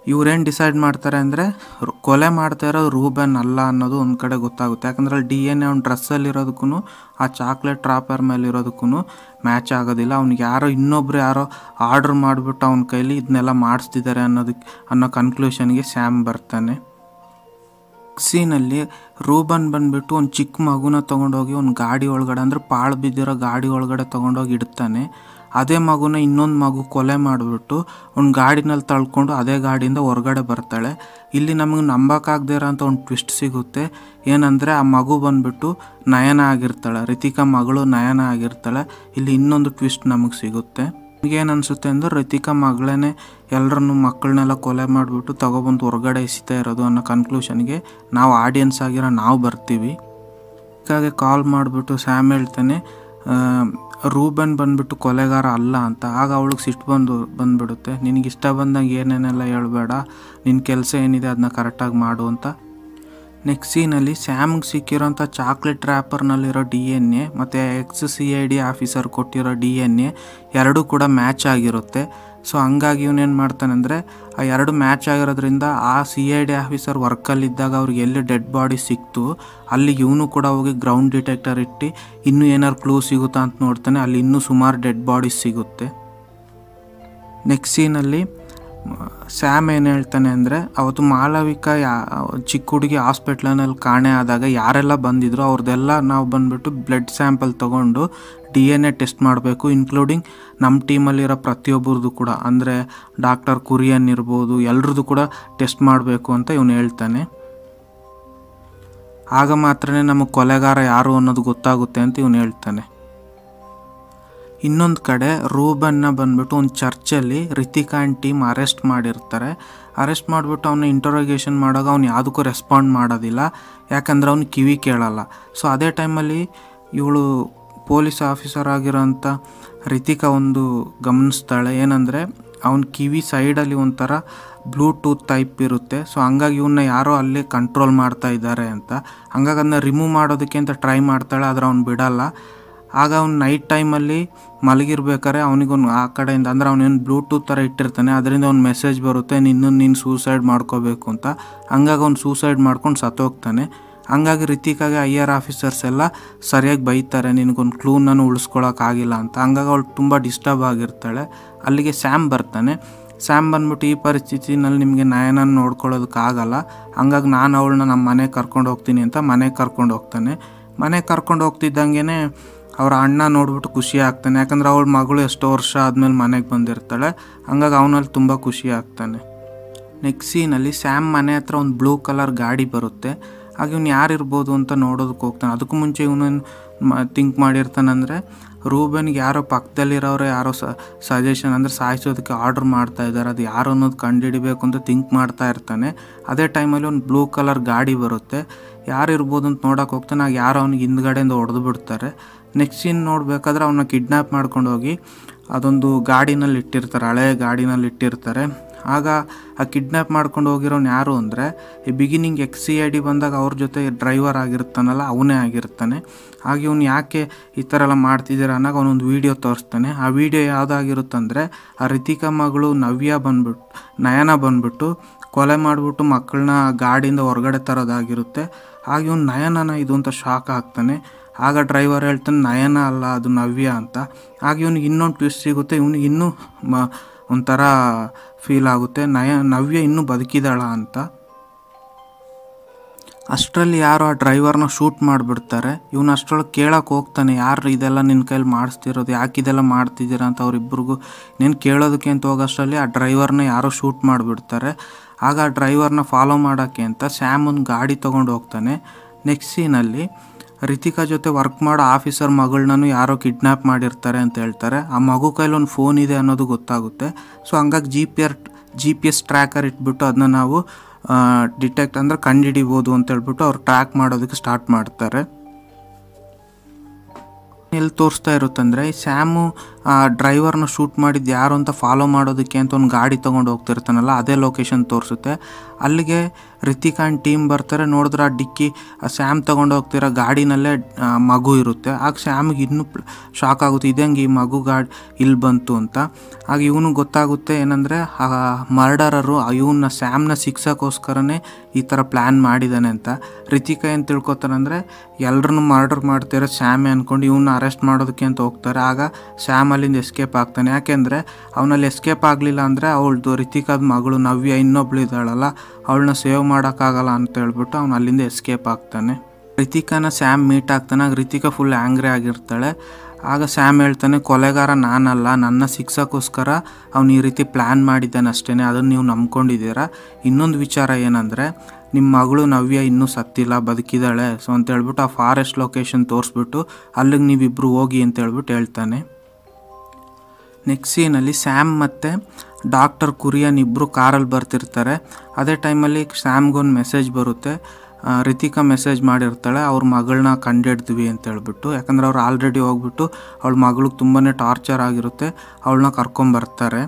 ಇವ್ರೇನು ಡಿಸೈಡ್ ಮಾಡ್ತಾರೆ ಅಂದರೆ ಕೊಲೆ ಮಾಡ್ತಾ ಇರೋದು ರೂಬೆನ್ ಅಲ್ಲ ಅನ್ನೋದು ಒಂದು ಕಡೆ ಗೊತ್ತಾಗುತ್ತೆ ಯಾಕಂದ್ರೆ ಅಲ್ಲಿ ಡಿ ಎನ್ ಎ ಅವ್ನ ಡ್ರೆಸ್ಸಲ್ಲಿರೋದಕ್ಕೂ ಆ ಚಾಕ್ಲೇಟ್ ಟ್ರಾಪರ್ ಮೇಲೆ ಇರೋದಕ್ಕೂ ಮ್ಯಾಚ್ ಆಗೋದಿಲ್ಲ ಅವ್ನಿಗೆ ಯಾರೋ ಇನ್ನೊಬ್ರು ಯಾರೋ ಆರ್ಡ್ರ್ ಮಾಡಿಬಿಟ್ಟು ಅವನ ಕೈಲಿ ಇದನ್ನೆಲ್ಲ ಮಾಡಿಸ್ತಿದ್ದಾರೆ ಅನ್ನೋದಕ್ಕೆ ಅನ್ನೋ ಕನ್ಕ್ಲೂಷನ್ಗೆ ಸ್ಯಾಮ್ ಬರ್ತಾನೆ ಸೀನಲ್ಲಿ ರೂಬನ್ ಬಂದ್ಬಿಟ್ಟು ಒಂದು ಚಿಕ್ಕ ಮಗುನ ತೊಗೊಂಡೋಗಿ ಒಂದು ಗಾಡಿ ಒಳಗಡೆ ಅಂದರೆ ಪಾಳು ಬಿದ್ದಿರೋ ಗಾಡಿ ಒಳಗಡೆ ತೊಗೊಂಡೋಗಿ ಇಡ್ತಾನೆ ಅದೇ ಮಗುನ ಇನ್ನೊಂದು ಮಗು ಕೊಲೆ ಮಾಡಿಬಿಟ್ಟು ಒಂದು ಗಾಡಿನಲ್ಲಿ ತಳ್ಕೊಂಡು ಅದೇ ಗಾಡಿಯಿಂದ ಹೊರಗಡೆ ಬರ್ತಾಳೆ ಇಲ್ಲಿ ನಮಗೆ ನಂಬಕ್ಕಾಗದೇ ಇರೋಂಥ ಒಂದು ಟ್ವಿಸ್ಟ್ ಸಿಗುತ್ತೆ ಏನಂದರೆ ಆ ಮಗು ಬಂದ್ಬಿಟ್ಟು ನಯನ ಆಗಿರ್ತಾಳೆ ರಿತಿಕಾ ಮಗಳು ನಯನ ಆಗಿರ್ತಾಳೆ ಇಲ್ಲಿ ಇನ್ನೊಂದು ಟ್ವಿಸ್ಟ್ ನಮಗೆ ಸಿಗುತ್ತೆ ಏನು ಅನಿಸುತ್ತೆ ಅಂದ್ರೆ ರಿತಿಕಾ ಮಗಳೇ ಎಲ್ಲರನ್ನು ಮಕ್ಕಳನ್ನೆಲ್ಲ ಕೊಲೆ ಮಾಡಿಬಿಟ್ಟು ತಗೊಬಂದು ಹೊರಗಡೆ ಎಸಿತಾ ಇರೋದು ಅನ್ನೋ ಕನ್ಕ್ಲೂಷನ್ಗೆ ನಾವು ಆಡಿಯನ್ಸ್ ಆಗಿರೋ ನಾವು ಬರ್ತೀವಿ ಅದಕ್ಕಾಗಿ ಕಾಲ್ ಮಾಡಿಬಿಟ್ಟು ಸ್ಯಾಮ್ ಹೇಳ್ತಾನೆ ಆ, ರೂಬನ್ ಬಂದ್ಬಿಟ್ಟು ಕೊಲೆಗಾರ ಅಲ್ಲ ಅಂತ ಆಗ ಅವಳಿಗೆ ಸಿಟ್ಟು ಬಂದು ಬಂದ್ಬಿಡುತ್ತೆ ನಿನಗೆ ಇಷ್ಟ ಬಂದಂಗೆ ಏನೇನೆಲ್ಲ ಹೇಳ್ಬೇಡ ನಿನ್ನ ಕೆಲಸ ಏನಿದೆ ಅದನ್ನ ಕರೆಕ್ಟಾಗಿ ಮಾಡು ಅಂತ ನೆಕ್ಸ್ಟ್ ಸೀನಲ್ಲಿ ಸ್ಯಾಮ್ಗೆ ಸಿಕ್ಕಿರೋಂಥ ಚಾಕ್ಲೇಟ್ ರ್ಯಾಪರ್ನಲ್ಲಿರೋ ಡಿ ಎನ್ ಎ ಮತ್ತು ex C I D officer ಕೊಟ್ಟಿರೋ ಡಿ ಎನ್ ಎ ಎರಡೂ ಕೂಡ ಮ್ಯಾಚ್ ಆಗಿರುತ್ತೆ ಸೊ ಹಂಗಾಗಿ ಇವನೇನು ಮಾಡ್ತಾನೆ ಅಂದರೆ ಆ ಎರಡು ಮ್ಯಾಚ್ ಆಗಿರೋದ್ರಿಂದ ಆ ಸಿ ಐ ಡಿ ಆಫೀಸರ್ ವರ್ಕಲ್ಲಿದ್ದಾಗ ಅವ್ರಿಗೆ ಎಲ್ಲಿ ಡೆಡ್ ಬಾಡಿ ಸಿಕ್ತು ಅಲ್ಲಿ ಇವನು ಕೂಡ ಹೋಗಿ ಗ್ರೌಂಡ್ ಡಿಟೆಕ್ಟರ್ ಇಟ್ಟು ಇನ್ನೂ ಏನಾರು ಕ್ಲೂ ಸಿಗುತ್ತಾ ಅಂತ ನೋಡ್ತಾನೆ ಅಲ್ಲಿ ಇನ್ನೂ ಸುಮಾರು ಡೆಡ್ ಬಾಡೀಸ್ ಸಿಗುತ್ತೆ ನೆಕ್ಸ್ಟ್ ಸೀನಲ್ಲಿ ಸ್ಯಾಮ್ ಏನು ಹೇಳ್ತಾನೆ ಅಂದರೆ ಅವತ್ತು ಮಾಳವಿಕಾ ಯಾ ಚಿಕ್ಕ ಹುಡುಗಿ ಹಾಸ್ಪಿಟ್ಲನಲ್ಲಿ ಕಾಣೆ ಆದಾಗ ಯಾರೆಲ್ಲ ಬಂದಿದ್ರು ಅವ್ರದ್ದೆಲ್ಲ ನಾವು ಬಂದ್ಬಿಟ್ಟು ಬ್ಲಡ್ ಸ್ಯಾಂಪಲ್ ತೊಗೊಂಡು ಡಿ ಎನ್ ಎ ಟೆಸ್ಟ್ ಮಾಡಬೇಕು ಇನ್ಕ್ಲೂಡಿಂಗ್ ನಮ್ಮ ಟೀಮಲ್ಲಿರೋ ಪ್ರತಿಯೊಬ್ಬರದು ಕೂಡ ಅಂದರೆ ಡಾಕ್ಟರ್ ಕುರಿಯನ್ ಇರ್ಬೋದು ಎಲ್ರದ್ದು ಕೂಡ ಟೆಸ್ಟ್ ಮಾಡಬೇಕು ಅಂತ ಇವನು ಹೇಳ್ತಾನೆ ಆಗ ಮಾತ್ರನೇ ನಮಗೆ ಕೊಲೆಗಾರ ಯಾರು ಅನ್ನೋದು ಗೊತ್ತಾಗುತ್ತೆ ಅಂತ ಇವನು ಹೇಳ್ತಾನೆ ಇನ್ನೊಂದು ಕಡೆ ರೂಬನ್ನ ಬಂದ್ಬಿಟ್ಟು ಒಂದು ಚರ್ಚಲ್ಲಿ ರಿತಿಕಾ ಆ್ಯಂಡ್ ಟೀಮ್ ಅರೆಸ್ಟ್ ಮಾಡಿರ್ತಾರೆ ಅರೆಸ್ಟ್ ಮಾಡಿಬಿಟ್ಟು ಅವನ್ನ ಇಂಟರೋಗೇಷನ್ ಮಾಡುವಾಗ ಅವ್ನು ಯಾವುದಕ್ಕೂ ರೆಸ್ಪಾಂಡ್ ಮಾಡೋದಿಲ್ಲ ಯಾಕಂದ್ರೆ ಅವ್ನು ಕಿವಿ ಕೇಳಲ್ಲ ಸೊ ಅದೇ ಟೈಮಲ್ಲಿ ಇವಳು ಪೊಲೀಸ್ ಆಫೀಸರ್ ಆಗಿರೋಂಥ ರಿತಿಕಾ ಒಂದು ಗಮನಿಸ್ತಾಳೆ ಏನಂದರೆ ಅವನ ಕಿವಿ ಸೈಡಲ್ಲಿ ಒಂಥರ ಬ್ಲೂಟೂತ್ ಟೈಪ್ ಇರುತ್ತೆ ಸೊ ಹಂಗಾಗಿ ಇವನ್ನ ಯಾರೋ ಅಲ್ಲಿ ಕಂಟ್ರೋಲ್ ಮಾಡ್ತಾ ಇದ್ದಾರೆ ಅಂತ ಹಂಗಾಗಿ ಅದನ್ನ ರಿಮೂವ್ ಮಾಡೋದಕ್ಕೆ ಅಂತ ಟ್ರೈ ಮಾಡ್ತಾಳೆ ಆದರೆ ಅವ್ನು ಬಿಡಲ್ಲ ಆಗ ಅವ್ನು ನೈಟ್ ಟೈಮಲ್ಲಿ ಮಲಗಿರ್ಬೇಕಾದ್ರೆ ಅವನಿಗೊಂದು ಆ ಕಡೆಯಿಂದ ಅಂದರೆ ಅವನೇನು ಬ್ಲೂಟೂತ್ ಥರ ಇಟ್ಟಿರ್ತಾನೆ ಅದರಿಂದ ಅವ್ನು ಮೆಸೇಜ್ ಬರುತ್ತೆ ನಿನ್ನ ನೀನು ಸೂಸೈಡ್ ಮಾಡ್ಕೋಬೇಕು ಅಂತ ಹಂಗಾಗಿ ಅವ್ನು ಸೂಸೈಡ್ ಮಾಡ್ಕೊಂಡು ಸತ್ತೋಗ್ತಾನೆ ಹಂಗಾಗಿ ರಿತಿಕಾಗೆ ಐ ಆರ್ ಆಫೀಸರ್ಸ್ ಎಲ್ಲ ಸರಿಯಾಗಿ ಬೈತಾರೆ ನಿನಗೊಂದು ಕ್ಲೂನನ್ನು ಉಳಿಸ್ಕೊಳಕ್ಕಾಗಿಲ್ಲ ಅಂತ ಹಂಗಾಗಿ ಅವಳು ತುಂಬ ಡಿಸ್ಟರ್ಬ್ ಆಗಿರ್ತಾಳೆ ಅಲ್ಲಿಗೆ ಸ್ಯಾಮ್ ಬರ್ತಾನೆ ಸ್ಯಾಮ್ ಬಂದ್ಬಿಟ್ಟು ಈ ಪರಿಸ್ಥಿತಿನಲ್ಲಿ ನಿಮಗೆ ನಯನ ನೋಡ್ಕೊಳ್ಳೋದಕ್ಕಾಗಲ್ಲ ಹಂಗಾಗಿ ನಾನು ಅವಳನ್ನ ನಮ್ಮ ಮನೆಗೆ ಕರ್ಕೊಂಡು ಹೋಗ್ತೀನಿ ಅಂತ ಮನೆಗೆ ಕರ್ಕೊಂಡು ಹೋಗ್ತಾನೆ ಮನೆಗೆ ಕರ್ಕೊಂಡು ಹೋಗ್ತಿದ್ದಂಗೆ ಅವ್ರ ಅಣ್ಣ ನೋಡ್ಬಿಟ್ಟು ಖುಷಿ ಆಗ್ತಾನೆ ಯಾಕಂದ್ರೆ ಅವಳ ಮಗಳು ಎಷ್ಟೋ ವರ್ಷ ಆದಮೇಲೆ ಮನೆಗೆ ಬಂದಿರ್ತಾಳೆ ಹಂಗಾಗಿ ಅವನಲ್ಲಿ ತುಂಬ ಖುಷಿ ಆಗ್ತಾನೆ ನೆಕ್ಸ್ಟ್ ಸೀನಲ್ಲಿ ಸ್ಯಾಮ್ ಮನೆ ಹತ್ರ ಒಂದು ಬ್ಲೂ ಕಲರ್ ಗಾಡಿ ಬರುತ್ತೆ ಆಗ ಇವ್ನು ಯಾರಿರ್ಬೋದು ಅಂತ ನೋಡೋದಕ್ಕೆ ಹೋಗ್ತಾನೆ ಅದಕ್ಕೂ ಮುಂಚೆ ಇವನು ಥಿಂಕ್ ಮಾಡಿರ್ತಾನಂದರೆ ರೂಬನ್ಗೆ ಯಾರೋ ಪಕ್ಕದಲ್ಲಿರೋರು ಯಾರೋ ಸ ಸಜೆಷನ್ ಅಂದರೆ ಸಾಯಿಸೋದಕ್ಕೆ ಆರ್ಡ್ರ್ ಮಾಡ್ತಾ ಇದ್ದಾರೆ ಅದು ಯಾರು ಅನ್ನೋದು ಕಂಡುಹಿಡಿಬೇಕು ಅಂತ ಥಿಂಕ್ ಮಾಡ್ತಾ ಇರ್ತಾನೆ ಅದೇ ಟೈಮಲ್ಲಿ ಒಂದು ಬ್ಲೂ ಕಲರ್ ಗಾಡಿ ಬರುತ್ತೆ ಯಾರು ಇರ್ಬೋದು ಅಂತ ನೋಡೋಕೆ ಹೋಗ್ತಾನೆ ಆಗ ಯಾರೋ ಅವ್ನಿಗೆ ಹಿಂದ್ಗಡೆಯಿಂದ ಹೊಡೆದು ಬಿಡ್ತಾರೆ ನೆಕ್ಸ್ಟ್ ಸೀನ್ ನೋಡಬೇಕಾದ್ರೆ ಅವನ್ನ ಕಿಡ್ನ್ಯಾಪ್ ಮಾಡ್ಕೊಂಡು ಹೋಗಿ ಅದೊಂದು ಗಾಡಿನಲ್ಲಿ ಇಟ್ಟಿರ್ತಾರೆ ಹಳೆ ಗಾಡಿನಲ್ಲಿ ಇಟ್ಟಿರ್ತಾರೆ ಆಗ ಆ ಕಿಡ್ನ್ಯಾಪ್ ಮಾಡ್ಕೊಂಡು ಹೋಗಿರೋನು ಯಾರು ಅಂದರೆ ಈ beginning ex C I D ಬಂದಾಗ ಅವ್ರ ಜೊತೆ ಡ್ರೈವರ್ ಆಗಿರ್ತಾನಲ್ಲ ಅವನೇ ಆಗಿರ್ತಾನೆ ಆಗ ಇವ್ನು ಯಾಕೆ ಈ ಥರ ಎಲ್ಲ ಮಾಡ್ತಿದ್ದೀರ ಅನ್ನೋಕೆ ಅವನೊಂದು ವೀಡಿಯೋ ತೋರಿಸ್ತಾನೆ ಆ ವಿಡಿಯೋ ಯಾವುದಾಗಿರುತ್ತಂದರೆ ಆ ರಿತಿಕಾ ಮಗಳು ನವ್ಯ ಬಂದ್ಬಿಟ್ಟು ನಯನ ಬಂದ್ಬಿಟ್ಟು ಕೊಲೆ ಮಾಡಿಬಿಟ್ಟು ಮಕ್ಕಳನ್ನ ಗಾಡಿಯಿಂದ ಹೊರಗಡೆ ತರೋದಾಗಿರುತ್ತೆ ಆಗ ಇವ್ನು ನಯನನ ಇದು ಅಂತ ಶಾಕ್ ಆಗ್ತಾನೆ ಆಗ ಡ್ರೈವರ್ ಹೇಳ್ತಾನೆ ನಯನ ಅಲ್ಲ ಅದು ನವ್ಯ ಅಂತ ಆಗ ಇವ್ನಿಗೆ ಇನ್ನೊಂದು ಟ್ವಿಸ್ಟ್ ಸಿಗುತ್ತೆ ಇವ್ನಿಗೆ ಇನ್ನೂ ಮ ಒಂಥರ ಫೀಲ್ ಆಗುತ್ತೆ ನಯ ನವ್ಯ ಇನ್ನೂ ಬದುಕಿದಾಳ ಅಂತ ಅಷ್ಟರಲ್ಲಿ ಯಾರೋ ಆ ಡ್ರೈವರ್ನ ಶೂಟ್ ಮಾಡಿಬಿಡ್ತಾರೆ ಇವನು ಅಷ್ಟರೊಳಗೆ ಕೇಳಕ್ಕೆ ಹೋಗ್ತಾನೆ ಯಾರು ಇದೆಲ್ಲ ನಿನ್ನ ಕೈಲಿ ಮಾಡಿಸ್ತಿರೋದು ಯಾಕೆ ಇದೆಲ್ಲ ಮಾಡ್ತಿದ್ದೀರಾ ಅಂತ ಅವ್ರಿಬ್ರಿಗೂ ನೀನು ಕೇಳೋದಕ್ಕೆ ಅಂತ ಹೋಗೋಷ್ಟರಲ್ಲಿ ಆ ಡ್ರೈವರ್ನ ಯಾರೋ ಶೂಟ್ ಮಾಡಿಬಿಡ್ತಾರೆ ಆಗ ಆ ಡ್ರೈವರ್ನ ಫಾಲೋ ಮಾಡೋಕ್ಕೆ ಅಂತ ಸ್ಯಾಮ್ ಒಂದು ಗಾಡಿ ತೊಗೊಂಡು ಹೋಗ್ತಾನೆ ನೆಕ್ಸ್ಟ್ ಸೀನಲ್ಲಿ ರಿತಿಕಾ ಜೊತೆ ವರ್ಕ್ ಮಾಡೋ ಆಫೀಸರ್ ಮಗಳನ್ನೂ ಯಾರೋ ಕಿಡ್ನ್ಯಾಪ್ ಮಾಡಿರ್ತಾರೆ ಅಂತ ಹೇಳ್ತಾರೆ ಆ ಮಗು ಕೈಲಿ ಒಂದು ಫೋನ್ ಇದೆ ಅನ್ನೋದು ಗೊತ್ತಾಗುತ್ತೆ ಸೊ ಹಂಗಾಗಿ G P R G P S tracker ಇಟ್ಬಿಟ್ಟು ಅದನ್ನ ನಾವು ಡಿಟೆಕ್ಟ್ ಅಂದರೆ ಕಂಡುಹಿಡಿಬೋದು ಅಂತ ಹೇಳ್ಬಿಟ್ಟು ಅವ್ರು ಟ್ರ್ಯಾಕ್ ಮಾಡೋದಕ್ಕೆ ಸ್ಟಾರ್ಟ್ ಮಾಡ್ತಾರೆ ಎಲ್ಲಿ ತೋರಿಸ್ತಾ ಇರುತ್ತಂದರೆ ಈ ಸ್ಯಾಮು ಆ ಡ್ರೈವರ್ನ ಶೂಟ್ ಮಾಡಿದ್ದು ಯಾರು ಅಂತ ಫಾಲೋ ಮಾಡೋದಕ್ಕೆ ಅಂತ ಒಂದು ಗಾಡಿ ತೊಗೊಂಡು ಹೋಗ್ತಿರ್ತಾನಲ್ಲ ಅದೇ ಲೊಕೇಶನ್ ತೋರಿಸುತ್ತೆ ಅಲ್ಲಿಗೆ ರಿತಿಕ್ ಆ್ಯಂಡ್ ಟೀಮ್ ಬರ್ತಾರೆ ನೋಡಿದ್ರೆ ಆ ಡಿಕ್ಕಿ ಆ ಸ್ಯಾಮ್ ತೊಗೊಂಡು ಹೋಗ್ತಿರೋ ಗಾಡಿನಲ್ಲೇ ಆ, ಮಗು ಇರುತ್ತೆ ಆಗ ಸ್ಯಾಮ್ಗೆ ಇನ್ನೂ ಶಾಕ್ ಆಗುತ್ತೆ ಇದಂಗೆ ಈ ಮಗು ಗಾಡಿ ಇಲ್ಲಿ ಬಂತು ಅಂತ ಆಗ ಇವನು ಗೊತ್ತಾಗುತ್ತೆ ಏನಂದರೆ ಆ ಮರ್ಡರರು ಇವನ್ನ ಸ್ಯಾಮ್ನ ಸಿಕ್ಸೋಕ್ಕೋಸ್ಕರನೇ ಈ ಥರ ಪ್ಲ್ಯಾನ್ ಮಾಡಿದ್ದಾನೆ ಅಂತ ರಿತಿಕಾ ಏನು ತಿಳ್ಕೊತಾರಂದರೆ ಎಲ್ರನ್ನೂ ಮರ್ಡರ್ ಮಾಡ್ತಿರೋ ಸ್ಯಾಮೆ ಅಂದ್ಕೊಂಡು ಇವನ್ನ ಅರೆಸ್ಟ್ ಮಾಡೋದಕ್ಕೆ ಅಂತ ಹೋಗ್ತಾರೆ ಆಗ ಸ್ಯಾಮ್ ಅಲ್ಲಿಂದ ಎಸ್ಕೇಪ್ ಆಗ್ತಾನೆ ಯಾಕೆಂದರೆ ಅವನಲ್ಲಿ ಎಸ್ಕೇಪ್ ಆಗಲಿಲ್ಲ ಅಂದರೆ ಅವಳದು ರಿತಿಕಾದ ಮಗಳು ನವ್ಯ ಇನ್ನೊಬ್ಳು ಇದ್ದಾಳಲ್ಲ ಅವಳನ್ನ ಸೇವ್ ಮಾಡೋಕ್ಕಾಗಲ್ಲ ಅಂತ ಹೇಳ್ಬಿಟ್ಟು ಅವ್ನು ಅಲ್ಲಿಂದ ಎಸ್ಕೇಪ್ ಆಗ್ತಾನೆ ರಿತಿಕಾನ ಸ್ಯಾಮ್ ಮೀಟ್ ಆಗ್ತಾನೆ ಆಗ ರಿತಿಕಾ ಫುಲ್ ಆ್ಯಂಗ್ರಿ ಆಗಿರ್ತಾಳೆ ಆಗ ಸ್ಯಾಮ್ ಹೇಳ್ತಾನೆ ಕೊಲೆಗಾರ ನಾನಲ್ಲ ನನ್ನ ಸಿಕ್ಸೋಕ್ಕೋಸ್ಕರ ಅವ್ನು ಈ ರೀತಿ ಪ್ಲ್ಯಾನ್ ಮಾಡಿದ್ದಾನೆ ಅಷ್ಟೇ ಅದನ್ನು ನೀವು ನಂಬ್ಕೊಂಡಿದ್ದೀರಾ ಇನ್ನೊಂದು ವಿಚಾರ ಏನಂದರೆ ನಿಮ್ಮ ಮಗಳು ನವ್ಯ ಇನ್ನೂ ಸತ್ತಿಲ್ಲ ಬದುಕಿದ್ದಾಳೆ ಸೊ ಅಂತ ಹೇಳ್ಬಿಟ್ಟು ಆ ಫಾರೆಸ್ಟ್ ಲೊಕೇಶನ್ ತೋರಿಸ್ಬಿಟ್ಟು ಅಲ್ಲಿಗೆ ನೀವಿಬ್ಬರು ಹೋಗಿ ಅಂತ ಹೇಳ್ಬಿಟ್ಟು ಹೇಳ್ತಾನೆ ನೆಕ್ಸ್ಟ್ ಸೀನಲ್ಲಿ ಸ್ಯಾಮ್ ಮತ್ತು ಡಾಕ್ಟರ್ ಕುರಿಯನ್ ಇಬ್ಬರು ಕಾರಲ್ಲಿ ಬರ್ತಿರ್ತಾರೆ ಅದೇ ಟೈಮಲ್ಲಿ ಸ್ಯಾಮ್ಗೊಂದು ಮೆಸೇಜ್ ಬರುತ್ತೆ ಆ, ರಿತಿಕಾ ಮೆಸೇಜ್ ಮಾಡಿರ್ತಾಳೆ ಅವ್ರ ಮಗಳನ್ನ ಕಂಡಿಡ್ದ್ವಿ ಅಂತ ಹೇಳ್ಬಿಟ್ಟು ಯಾಕಂದ್ರೆ ಅವ್ರು ಆಲ್ರೆಡಿ ಹೋಗ್ಬಿಟ್ಟು ಅವಳ ಮಗಳಿಗೆ ತುಂಬಾ ಟಾರ್ಚರ್ ಆಗಿರುತ್ತೆ ಅವಳನ್ನ ಕರ್ಕೊಂಬರ್ತಾರೆ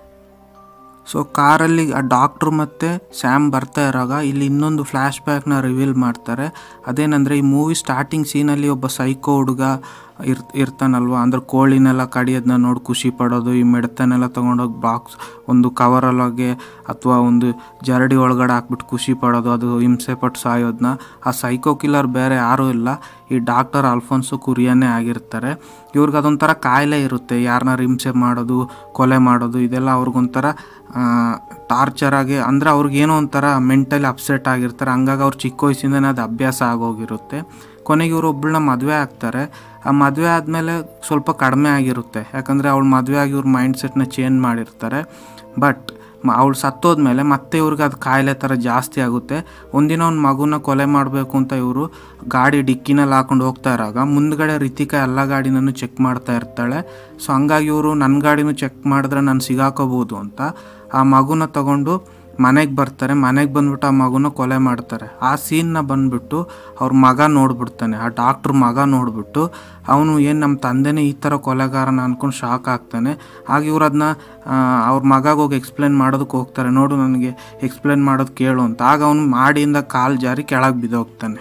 ಸೊ ಕಾರಲ್ಲಿ ಆ ಡಾಕ್ಟ್ರು ಮತ್ತು ಸ್ಯಾಮ್ ಬರ್ತಾ ಇರೋವಾಗ ಇಲ್ಲಿ ಇನ್ನೊಂದು ಫ್ಲ್ಯಾಶ್ ಬ್ಯಾಕ್ನ ರಿವೀಲ್ ಮಾಡ್ತಾರೆ ಅದೇನಂದರೆ ಈ ಮೂವಿ ಸ್ಟಾರ್ಟಿಂಗ್ ಸೀನಲ್ಲಿ ಒಬ್ಬ ಸೈಕೋ ಹುಡುಗ ಇರ್ ಇರ್ತಾನಲ್ವ ಅಂದ್ರೆ ಕೋಳಿನೆಲ್ಲ ಕಡಿಯೋದನ್ನ ನೋಡಿ ಖುಷಿ ಪಡೋದು ಈ ಮಿಡತನೆಲ್ಲ ತೊಗೊಂಡೋಗಿ ಬಾಕ್ಸ್ ಒಂದು ಕವರಲ್ಲೋಗೆ ಅಥವಾ ಒಂದು ಜರಡಿ ಒಳಗಡೆ ಹಾಕ್ಬಿಟ್ಟು ಖುಷಿ ಪಡೋದು ಅದು ಹಿಂಸೆ ಪಟ್ಟು ಸಾಯೋದನ್ನ ಆ ಸೈಕೋ ಕಿಲ್ಲರ್ ಬೇರೆ ಯಾರೂ ಇಲ್ಲ ಈ ಡಾಕ್ಟರ್ ಅಲ್ಫೋನ್ಸು ಕುರಿಯನ್ನೇ ಆಗಿರ್ತಾರೆ ಇವ್ರಿಗೆ ಅದೊಂಥರ ಕಾಯಿಲೆ ಇರುತ್ತೆ ಯಾರನ್ನ ಹಿಂಸೆ ಮಾಡೋದು ಕೊಲೆ ಮಾಡೋದು ಇದೆಲ್ಲ ಅವ್ರಿಗೊಂಥರ ಟಾರ್ಚರ್ ಆಗಿ ಅಂದರೆ ಅವ್ರಿಗೇನೋ ಒಂಥರ ಮೆಂಟಲಿ ಅಪ್ಸೆಟ್ ಆಗಿರ್ತಾರೆ ಹಂಗಾಗಿ ಅವ್ರು ಚಿಕ್ಕ ವಯಸ್ಸಿಂದನೇ ಅದು ಅಭ್ಯಾಸ ಆಗೋಗಿರುತ್ತೆ ಕೊನೆಗೆ ಇವರು ಒಬ್ಬಳನ್ನ ಮದುವೆ ಆಗ್ತಾರೆ ಆ ಮದುವೆ ಆದಮೇಲೆ ಸ್ವಲ್ಪ ಕಡಿಮೆ ಆಗಿರುತ್ತೆ ಯಾಕಂದರೆ ಅವಳು ಮದುವೆ ಆಗಿ ಇವ್ರ ಮೈಂಡ್ ಸೆಟ್ನ ಚೇಂಜ್ ಮಾಡಿರ್ತಾರೆ ಬಟ್ ಅವಳು ಸತ್ತೋದ್ಮೇಲೆ ಮತ್ತೆ ಇವ್ರಿಗೆ ಅದು ಕಾಯಿಲೆ ಥರ ಜಾಸ್ತಿ ಆಗುತ್ತೆ ಒಂದಿನ ಒಂದು ಮಗುನ ಕೊಲೆ ಮಾಡಬೇಕು ಅಂತ ಇವರು ಗಾಡಿ ಡಿಕ್ಕಿನಲ್ಲಿ ಹಾಕೊಂಡು ಹೋಗ್ತಾ ಇರೋವಾಗ ಮುಂದ್ಗಡೆ ರಿತಿಕಾ ಎಲ್ಲ ಗಾಡಿನೂ ಚೆಕ್ ಮಾಡ್ತಾ ಇರ್ತಾಳೆ ಸೊ ಹಂಗಾಗಿ ಇವರು ನನ್ನ ಗಾಡಿನೂ ಚೆಕ್ ಮಾಡಿದ್ರೆ ನಾನು ಸಿಗಾಕೋಬೋದು ಅಂತ ಆ ಮಗುನ ತಗೊಂಡು ಮನೆಗೆ ಬರ್ತಾರೆ ಮನೆಗೆ ಬಂದ್ಬಿಟ್ಟು ಆ ಮಗುನ ಕೊಲೆ ಮಾಡ್ತಾರೆ ಆ ಸೀನ್ನ ಬಂದ್ಬಿಟ್ಟು ಅವ್ರ ಮಗ ನೋಡ್ಬಿಡ್ತಾನೆ ಆ ಡಾಕ್ಟ್ರ್ ಮಗ ನೋಡ್ಬಿಟ್ಟು ಅವನು ಏನು ನಮ್ಮ ತಂದೆನೇ ಈ ಥರ ಕೊಲೆಗಾರನ ಅನ್ಕೊಂಡು ಶಾಕ್ ಆಗ್ತಾನೆ ಆಗ ಇವ್ರು ಅದನ್ನ ಅವ್ರ ಮಗಾಗ ಹೋಗಿ ಎಕ್ಸ್ಪ್ಲೇನ್ ಮಾಡೋದಕ್ಕೆ ಹೋಗ್ತಾರೆ ನೋಡು ನನಗೆ ಎಕ್ಸ್ಪ್ಲೇನ್ ಮಾಡೋದು ಕೇಳು ಅಂತ ಆಗ ಅವನು ಮಾಡಿಯಿಂದ ಕಾಲು ಜಾರಿ ಕೆಳಗೆ ಬಿದ್ದೋಗ್ತಾನೆ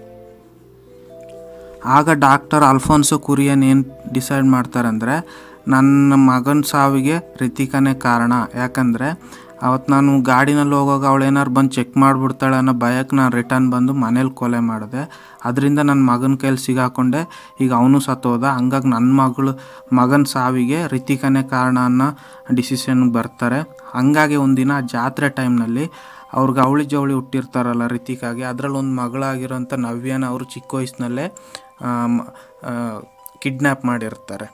ಆಗ ಡಾಕ್ಟರ್ ಅಲ್ಫೋನ್ಸೋ ಕುರಿಯನ್ ಏನು ಡಿಸೈಡ್ ಮಾಡ್ತಾರಂದರೆ ನನ್ನ ಮಗನ ಸಾವಿಗೆ ರಿತಿಕಾನೇ ಕಾರಣ ಯಾಕಂದರೆ ಅವತ್ತು ನಾನು ಗಾಡಿನಲ್ಲಿ ಹೋಗುವಾಗ ಅವಳು ಏನಾರು ಬಂದು ಚೆಕ್ ಮಾಡಿಬಿಡ್ತಾಳೆ ಅನ್ನೋ ಭಯಕ್ಕೆ ನಾನು ರಿಟರ್ನ್ ಬಂದು ಮನೇಲಿ ಕೊಲೆ ಮಾಡಿದೆ ಅದರಿಂದ ನನ್ನ ಮಗನ ಕೈಲಿ ಸಿಗಾಕೊಂಡೆ ಈಗ ಅವನು ಸತ್ತೋದ ಹಂಗಾಗಿ ನನ್ನ ಮಗಳು ಮಗನ ಸಾವಿಗೆ ರಿತಿಕಾನೇ ಕಾರಣ ಅನ್ನೋ ಡಿಸಿಷನ್ಗೆ ಬರ್ತಾರೆ ಹಂಗಾಗಿ ಒಂದಿನ ಜಾತ್ರೆ ಟೈಮ್ನಲ್ಲಿ ಅವ್ರಿಗೆ ಅವಳಿ ಜವಳಿ ಹುಟ್ಟಿರ್ತಾರಲ್ಲ ರಿತಿಕಾಗೆ ಅದರಲ್ಲಿ ಒಂದು ಮಗಳಾಗಿರೋಂಥ ನವ್ಯನ ಅವರು ಚಿಕ್ಕ ವಯಸ್ಸಿನಲ್ಲೇ ಕಿಡ್ನ್ಯಾಪ್ ಮಾಡಿರ್ತಾರೆ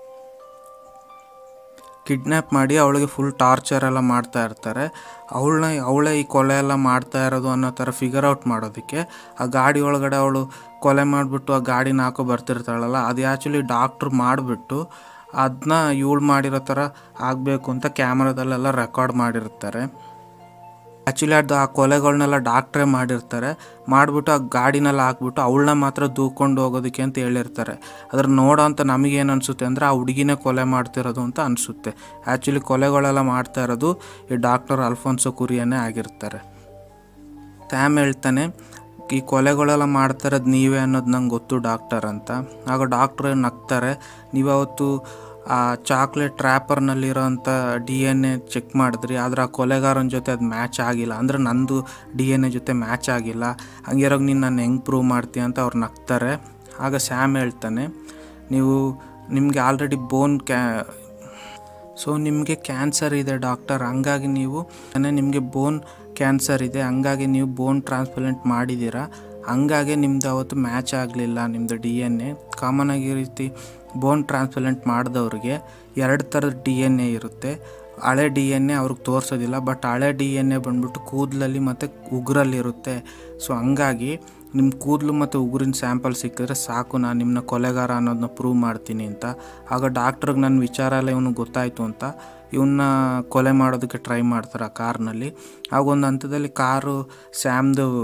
ಕಿಡ್ನ್ಯಾಪ್ ಮಾಡಿ ಅವಳಿಗೆ ಫುಲ್ ಟಾರ್ಚರ್ ಎಲ್ಲ ಮಾಡ್ತಾ ಇರ್ತಾರೆ ಅವಳನ್ನ ಅವಳೇ ಈ ಕೊಲೆ ಎಲ್ಲ ಮಾಡ್ತಾ ಇರೋದು ಅನ್ನೋ ಥರ ಫಿಗರ್ ಔಟ್ ಮಾಡೋದಕ್ಕೆ ಆ ಗಾಡಿ ಒಳಗಡೆ ಅವಳು ಕೊಲೆ ಮಾಡಿಬಿಟ್ಟು ಆ ಗಾಡಿನ ಹಾಕೋ ಬರ್ತಿರ್ತಾಳಲ್ಲ ಅದು ಆ್ಯಕ್ಚುಲಿ ಡಾಕ್ಟ್ರು ಮಾಡಿಬಿಟ್ಟು ಅದನ್ನ ಇವಳು ಮಾಡಿರೋ ಥರ ಆಗಬೇಕು ಅಂತ ಕ್ಯಾಮ್ರಾದಲ್ಲೆಲ್ಲ ರೆಕಾರ್ಡ್ ಮಾಡಿರ್ತಾರೆ ಆ್ಯಕ್ಚುಲಿ ಅದು ಆ ಕೊಲೆಗಳನ್ನೆಲ್ಲ ಡಾಕ್ಟ್ರೇ ಮಾಡಿರ್ತಾರೆ ಮಾಡಿಬಿಟ್ಟು ಆ ಗಾಡಿನೆಲ್ಲ ಹಾಕ್ಬಿಟ್ಟು ಅವಳನ್ನ ಮಾತ್ರ ದೂಕೊಂಡು ಹೋಗೋದಕ್ಕೆ ಅಂತ ಹೇಳಿರ್ತಾರೆ ಅದ್ರ ನೋಡೋ ಅಂತ ನಮಗೇನು ಅನಿಸುತ್ತೆ ಅಂದರೆ ಆ ಹುಡುಗಿನೇ ಕೊಲೆ ಮಾಡ್ತಿರೋದು ಅಂತ ಅನಿಸುತ್ತೆ ಆ್ಯಕ್ಚುಲಿ ಕೊಲೆಗಳೆಲ್ಲ ಮಾಡ್ತಾ ಇರೋದು ಈ ಡಾಕ್ಟರ್ ಅಲ್ಫೋನ್ಸೋ ಕುರಿಯನ್ನೇ ಆಗಿರ್ತಾರೆ ಸ್ಯಾಮ್ ಹೇಳ್ತಾನೆ ಈ ಕೊಲೆಗಳೆಲ್ಲ ಮಾಡ್ತಾ ಇರೋದು ನೀವೇ ಅನ್ನೋದು ನಂಗೆ ಗೊತ್ತು ಡಾಕ್ಟರ್ ಅಂತ ಆಗ ಡಾಕ್ಟ್ರ್ ನಗ್ತಾರೆ ನೀವು ಅವತ್ತು ಆ ಚಾಕ್ಲೇಟ್ ರ್ಯಾಪರ್ನಲ್ಲಿರೋಂಥ ಡಿ ಎನ್ ಎ ಚೆಕ್ ಮಾಡಿದ್ರಿ ಆದರೆ ಆ ಕೊಲೆಗಾರನ ಜೊತೆ ಅದು ಮ್ಯಾಚ್ ಆಗಿಲ್ಲ ಅಂದರೆ ನಂದು ಡಿ ಎನ್ ಎ ಜೊತೆ ಮ್ಯಾಚ್ ಆಗಿಲ್ಲ ಹಂಗಿರೋಗ ನೀನು ನಾನು ಹೆಂಗೆ ಪ್ರೂವ್ ಮಾಡ್ತೀಯ ಅಂತ ಅವ್ರು ನಗ್ತಾರೆ ಆಗ ಸ್ಯಾಮ್ ಹೇಳ್ತಾನೆ ನೀವು ನಿಮಗೆ ಆಲ್ರೆಡಿ ಬೋನ್ ಕ್ಯಾ ಸೊ ನಿಮಗೆ ಕ್ಯಾನ್ಸರ್ ಇದೆ ಡಾಕ್ಟರ್ ಹಂಗಾಗಿ ನೀವು ನಿಮಗೆ ಬೋನ್ ಕ್ಯಾನ್ಸರ್ ಇದೆ ಹಂಗಾಗಿ ನೀವು ಬೋನ್ ಟ್ರಾನ್ಸ್ಪ್ಲಾಂಟ್ ಮಾಡಿದ್ದೀರಾ ಹಂಗಾಗಿ ನಿಮ್ದು ಅವತ್ತು ಮ್ಯಾಚ್ ಆಗಲಿಲ್ಲ ನಿಮ್ಮದು ಡಿ ಎನ್ ಎ ಕಾಮನಾಗಿ ಈ ರೀತಿ ಬೋನ್ ಟ್ರಾನ್ಸ್ಪ್ಲಾಂಟ್ ಮಾಡಿದವ್ರಿಗೆ ಎರಡು ಥರದ ಡಿ ಎನ್ ಎ ಇರುತ್ತೆ ಹಳೆ ಡಿ ಎನ್ ಎ ಅವ್ರಿಗೆ ತೋರಿಸೋದಿಲ್ಲ ಬಟ್ ಹಳೆ ಡಿ ಎನ್ ಎ ಬಂದ್ಬಿಟ್ಟು ಕೂದಲಲ್ಲಿ ಮತ್ತು ಉಗುರಲ್ಲಿರುತ್ತೆ ಸೊ ಹಂಗಾಗಿ ನಿಮ್ಮ ಕೂದಲು ಮತ್ತು ಉಗುರಿನ ಸ್ಯಾಂಪಲ್ ಸಿಕ್ಕಿದ್ರೆ ಸಾಕು ನಾನು ನಿಮ್ಮನ್ನ ಕೊಲೆಗಾರ ಅನ್ನೋದನ್ನ ಪ್ರೂವ್ ಮಾಡ್ತೀನಿ ಅಂತ ಆಗ ಡಾಕ್ಟ್ರಿಗೆ ನನ್ನ ವಿಚಾರ ಎಲ್ಲ ಇವನಿಗೆ ಗೊತ್ತಾಯಿತು ಅಂತ ಇವನ್ನ ಕೊಲೆ ಮಾಡೋದಕ್ಕೆ ಟ್ರೈ ಮಾಡ್ತಾರೆ ಆ ಕಾರ್ನಲ್ಲಿ ಆಗ ಒಂದು ಹಂತದಲ್ಲಿ ಕಾರು ಸ್ಯಾಮ್ದು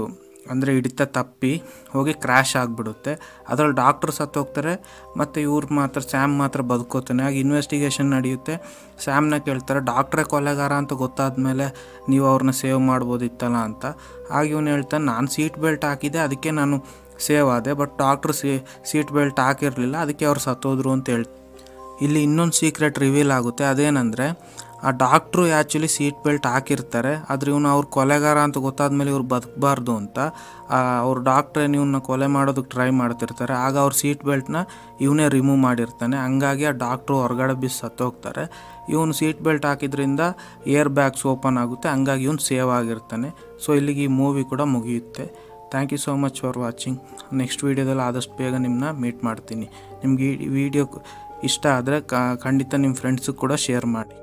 ಅಂದರೆ ಹಿಡಿತ ತಪ್ಪಿ ಹೋಗಿ ಕ್ರ್ಯಾಶ್ ಆಗಿಬಿಡುತ್ತೆ ಅದರಲ್ಲಿ ಡಾಕ್ಟ್ರ್ ಸತ್ತೋಗ್ತಾರೆ ಮತ್ತು ಇವ್ರು ಮಾತ್ರ ಸ್ಯಾಮ್ ಮಾತ್ರ ಬದುಕೋತಾನೆ ಆಗ ಇನ್ವೆಸ್ಟಿಗೇಷನ್ ನಡೆಯುತ್ತೆ ಸ್ಯಾಮ್ನ ಕೇಳ್ತಾರೆ ಡಾಕ್ಟ್ರೇ ಕೊಲೆಗಾರ ಅಂತ ಗೊತ್ತಾದ್ಮೇಲೆ ನೀವು ಅವ್ರನ್ನ ಸೇವ್ ಮಾಡ್ಬೋದಿತ್ತಲ್ಲ ಅಂತ ಆಗ ಇವನು ಹೇಳ್ತಾನೆ ನಾನು ಸೀಟ್ ಬೆಲ್ಟ್ ಹಾಕಿದೆ ಅದಕ್ಕೆ ನಾನು ಸೇವ್ ಆದೆ but doctor see seat belt ಹಾಕಿರಲಿಲ್ಲ ಅದಕ್ಕೆ ಅವ್ರು ಸತ್ತೋದ್ರು ಅಂತ ಹೇಳ್ ಇಲ್ಲಿ ಇನ್ನೊಂದು ಸೀಕ್ರೆಟ್ ರಿವೀಲ್ ಆಗುತ್ತೆ ಅದೇನೆಂದರೆ ಆ ಡಾಕ್ಟ್ರು ಆ್ಯಕ್ಚುಲಿ ಸೀಟ್ ಬೆಲ್ಟ್ ಹಾಕಿರ್ತಾರೆ ಆದರೆ ಇವನು ಅವ್ರು ಕೊಲೆಗಾರ ಅಂತ ಗೊತ್ತಾದ್ಮೇಲೆ ಇವ್ರು ಬದುಕಬಾರ್ದು ಅಂತ ಅವ್ರ ಡಾಕ್ಟ್ರೇ ಇವ್ನ ಕೊಲೆ ಮಾಡೋದಕ್ಕೆ ಟ್ರೈ ಮಾಡ್ತಿರ್ತಾರೆ ಆಗ ಅವ್ರ ಸೀಟ್ ಬೆಲ್ಟ್ನ ಇವನೇ ರಿಮೂವ್ ಮಾಡಿರ್ತಾನೆ ಹಂಗಾಗಿ ಆ ಡಾಕ್ಟ್ರು ಹೊರಗಡೆ ಬಿದ್ದು ಸತ್ತೋಗ್ತಾರೆ ಇವನು ಸೀಟ್ ಬೆಲ್ಟ್ ಹಾಕಿದ್ರಿಂದ ಏರ್ ಬ್ಯಾಗ್ಸ್ ಓಪನ್ ಆಗುತ್ತೆ ಹಂಗಾಗಿ ಇವನು ಸೇವ್ ಆಗಿರ್ತಾನೆ ಸೊ ಇಲ್ಲಿಗೆ ಈ ಮೂವಿ ಕೂಡ ಮುಗಿಯುತ್ತೆ thank you so much for watching next ವೀಡಿಯೋದಲ್ಲಿ ಆದಷ್ಟು ಬೇಗ ನಿಮ್ಮನ್ನ ಮೀಟ್ ಮಾಡ್ತೀನಿ ನಿಮ್ಗೆ ಈ ವಿಡಿಯೋ ಇಷ್ಟ ಆದರೆ ಖಂಡಿತ ನಿಮ್ಮ ಫ್ರೆಂಡ್ಸಿಗೆ ಕೂಡ ಶೇರ್ ಮಾಡಿ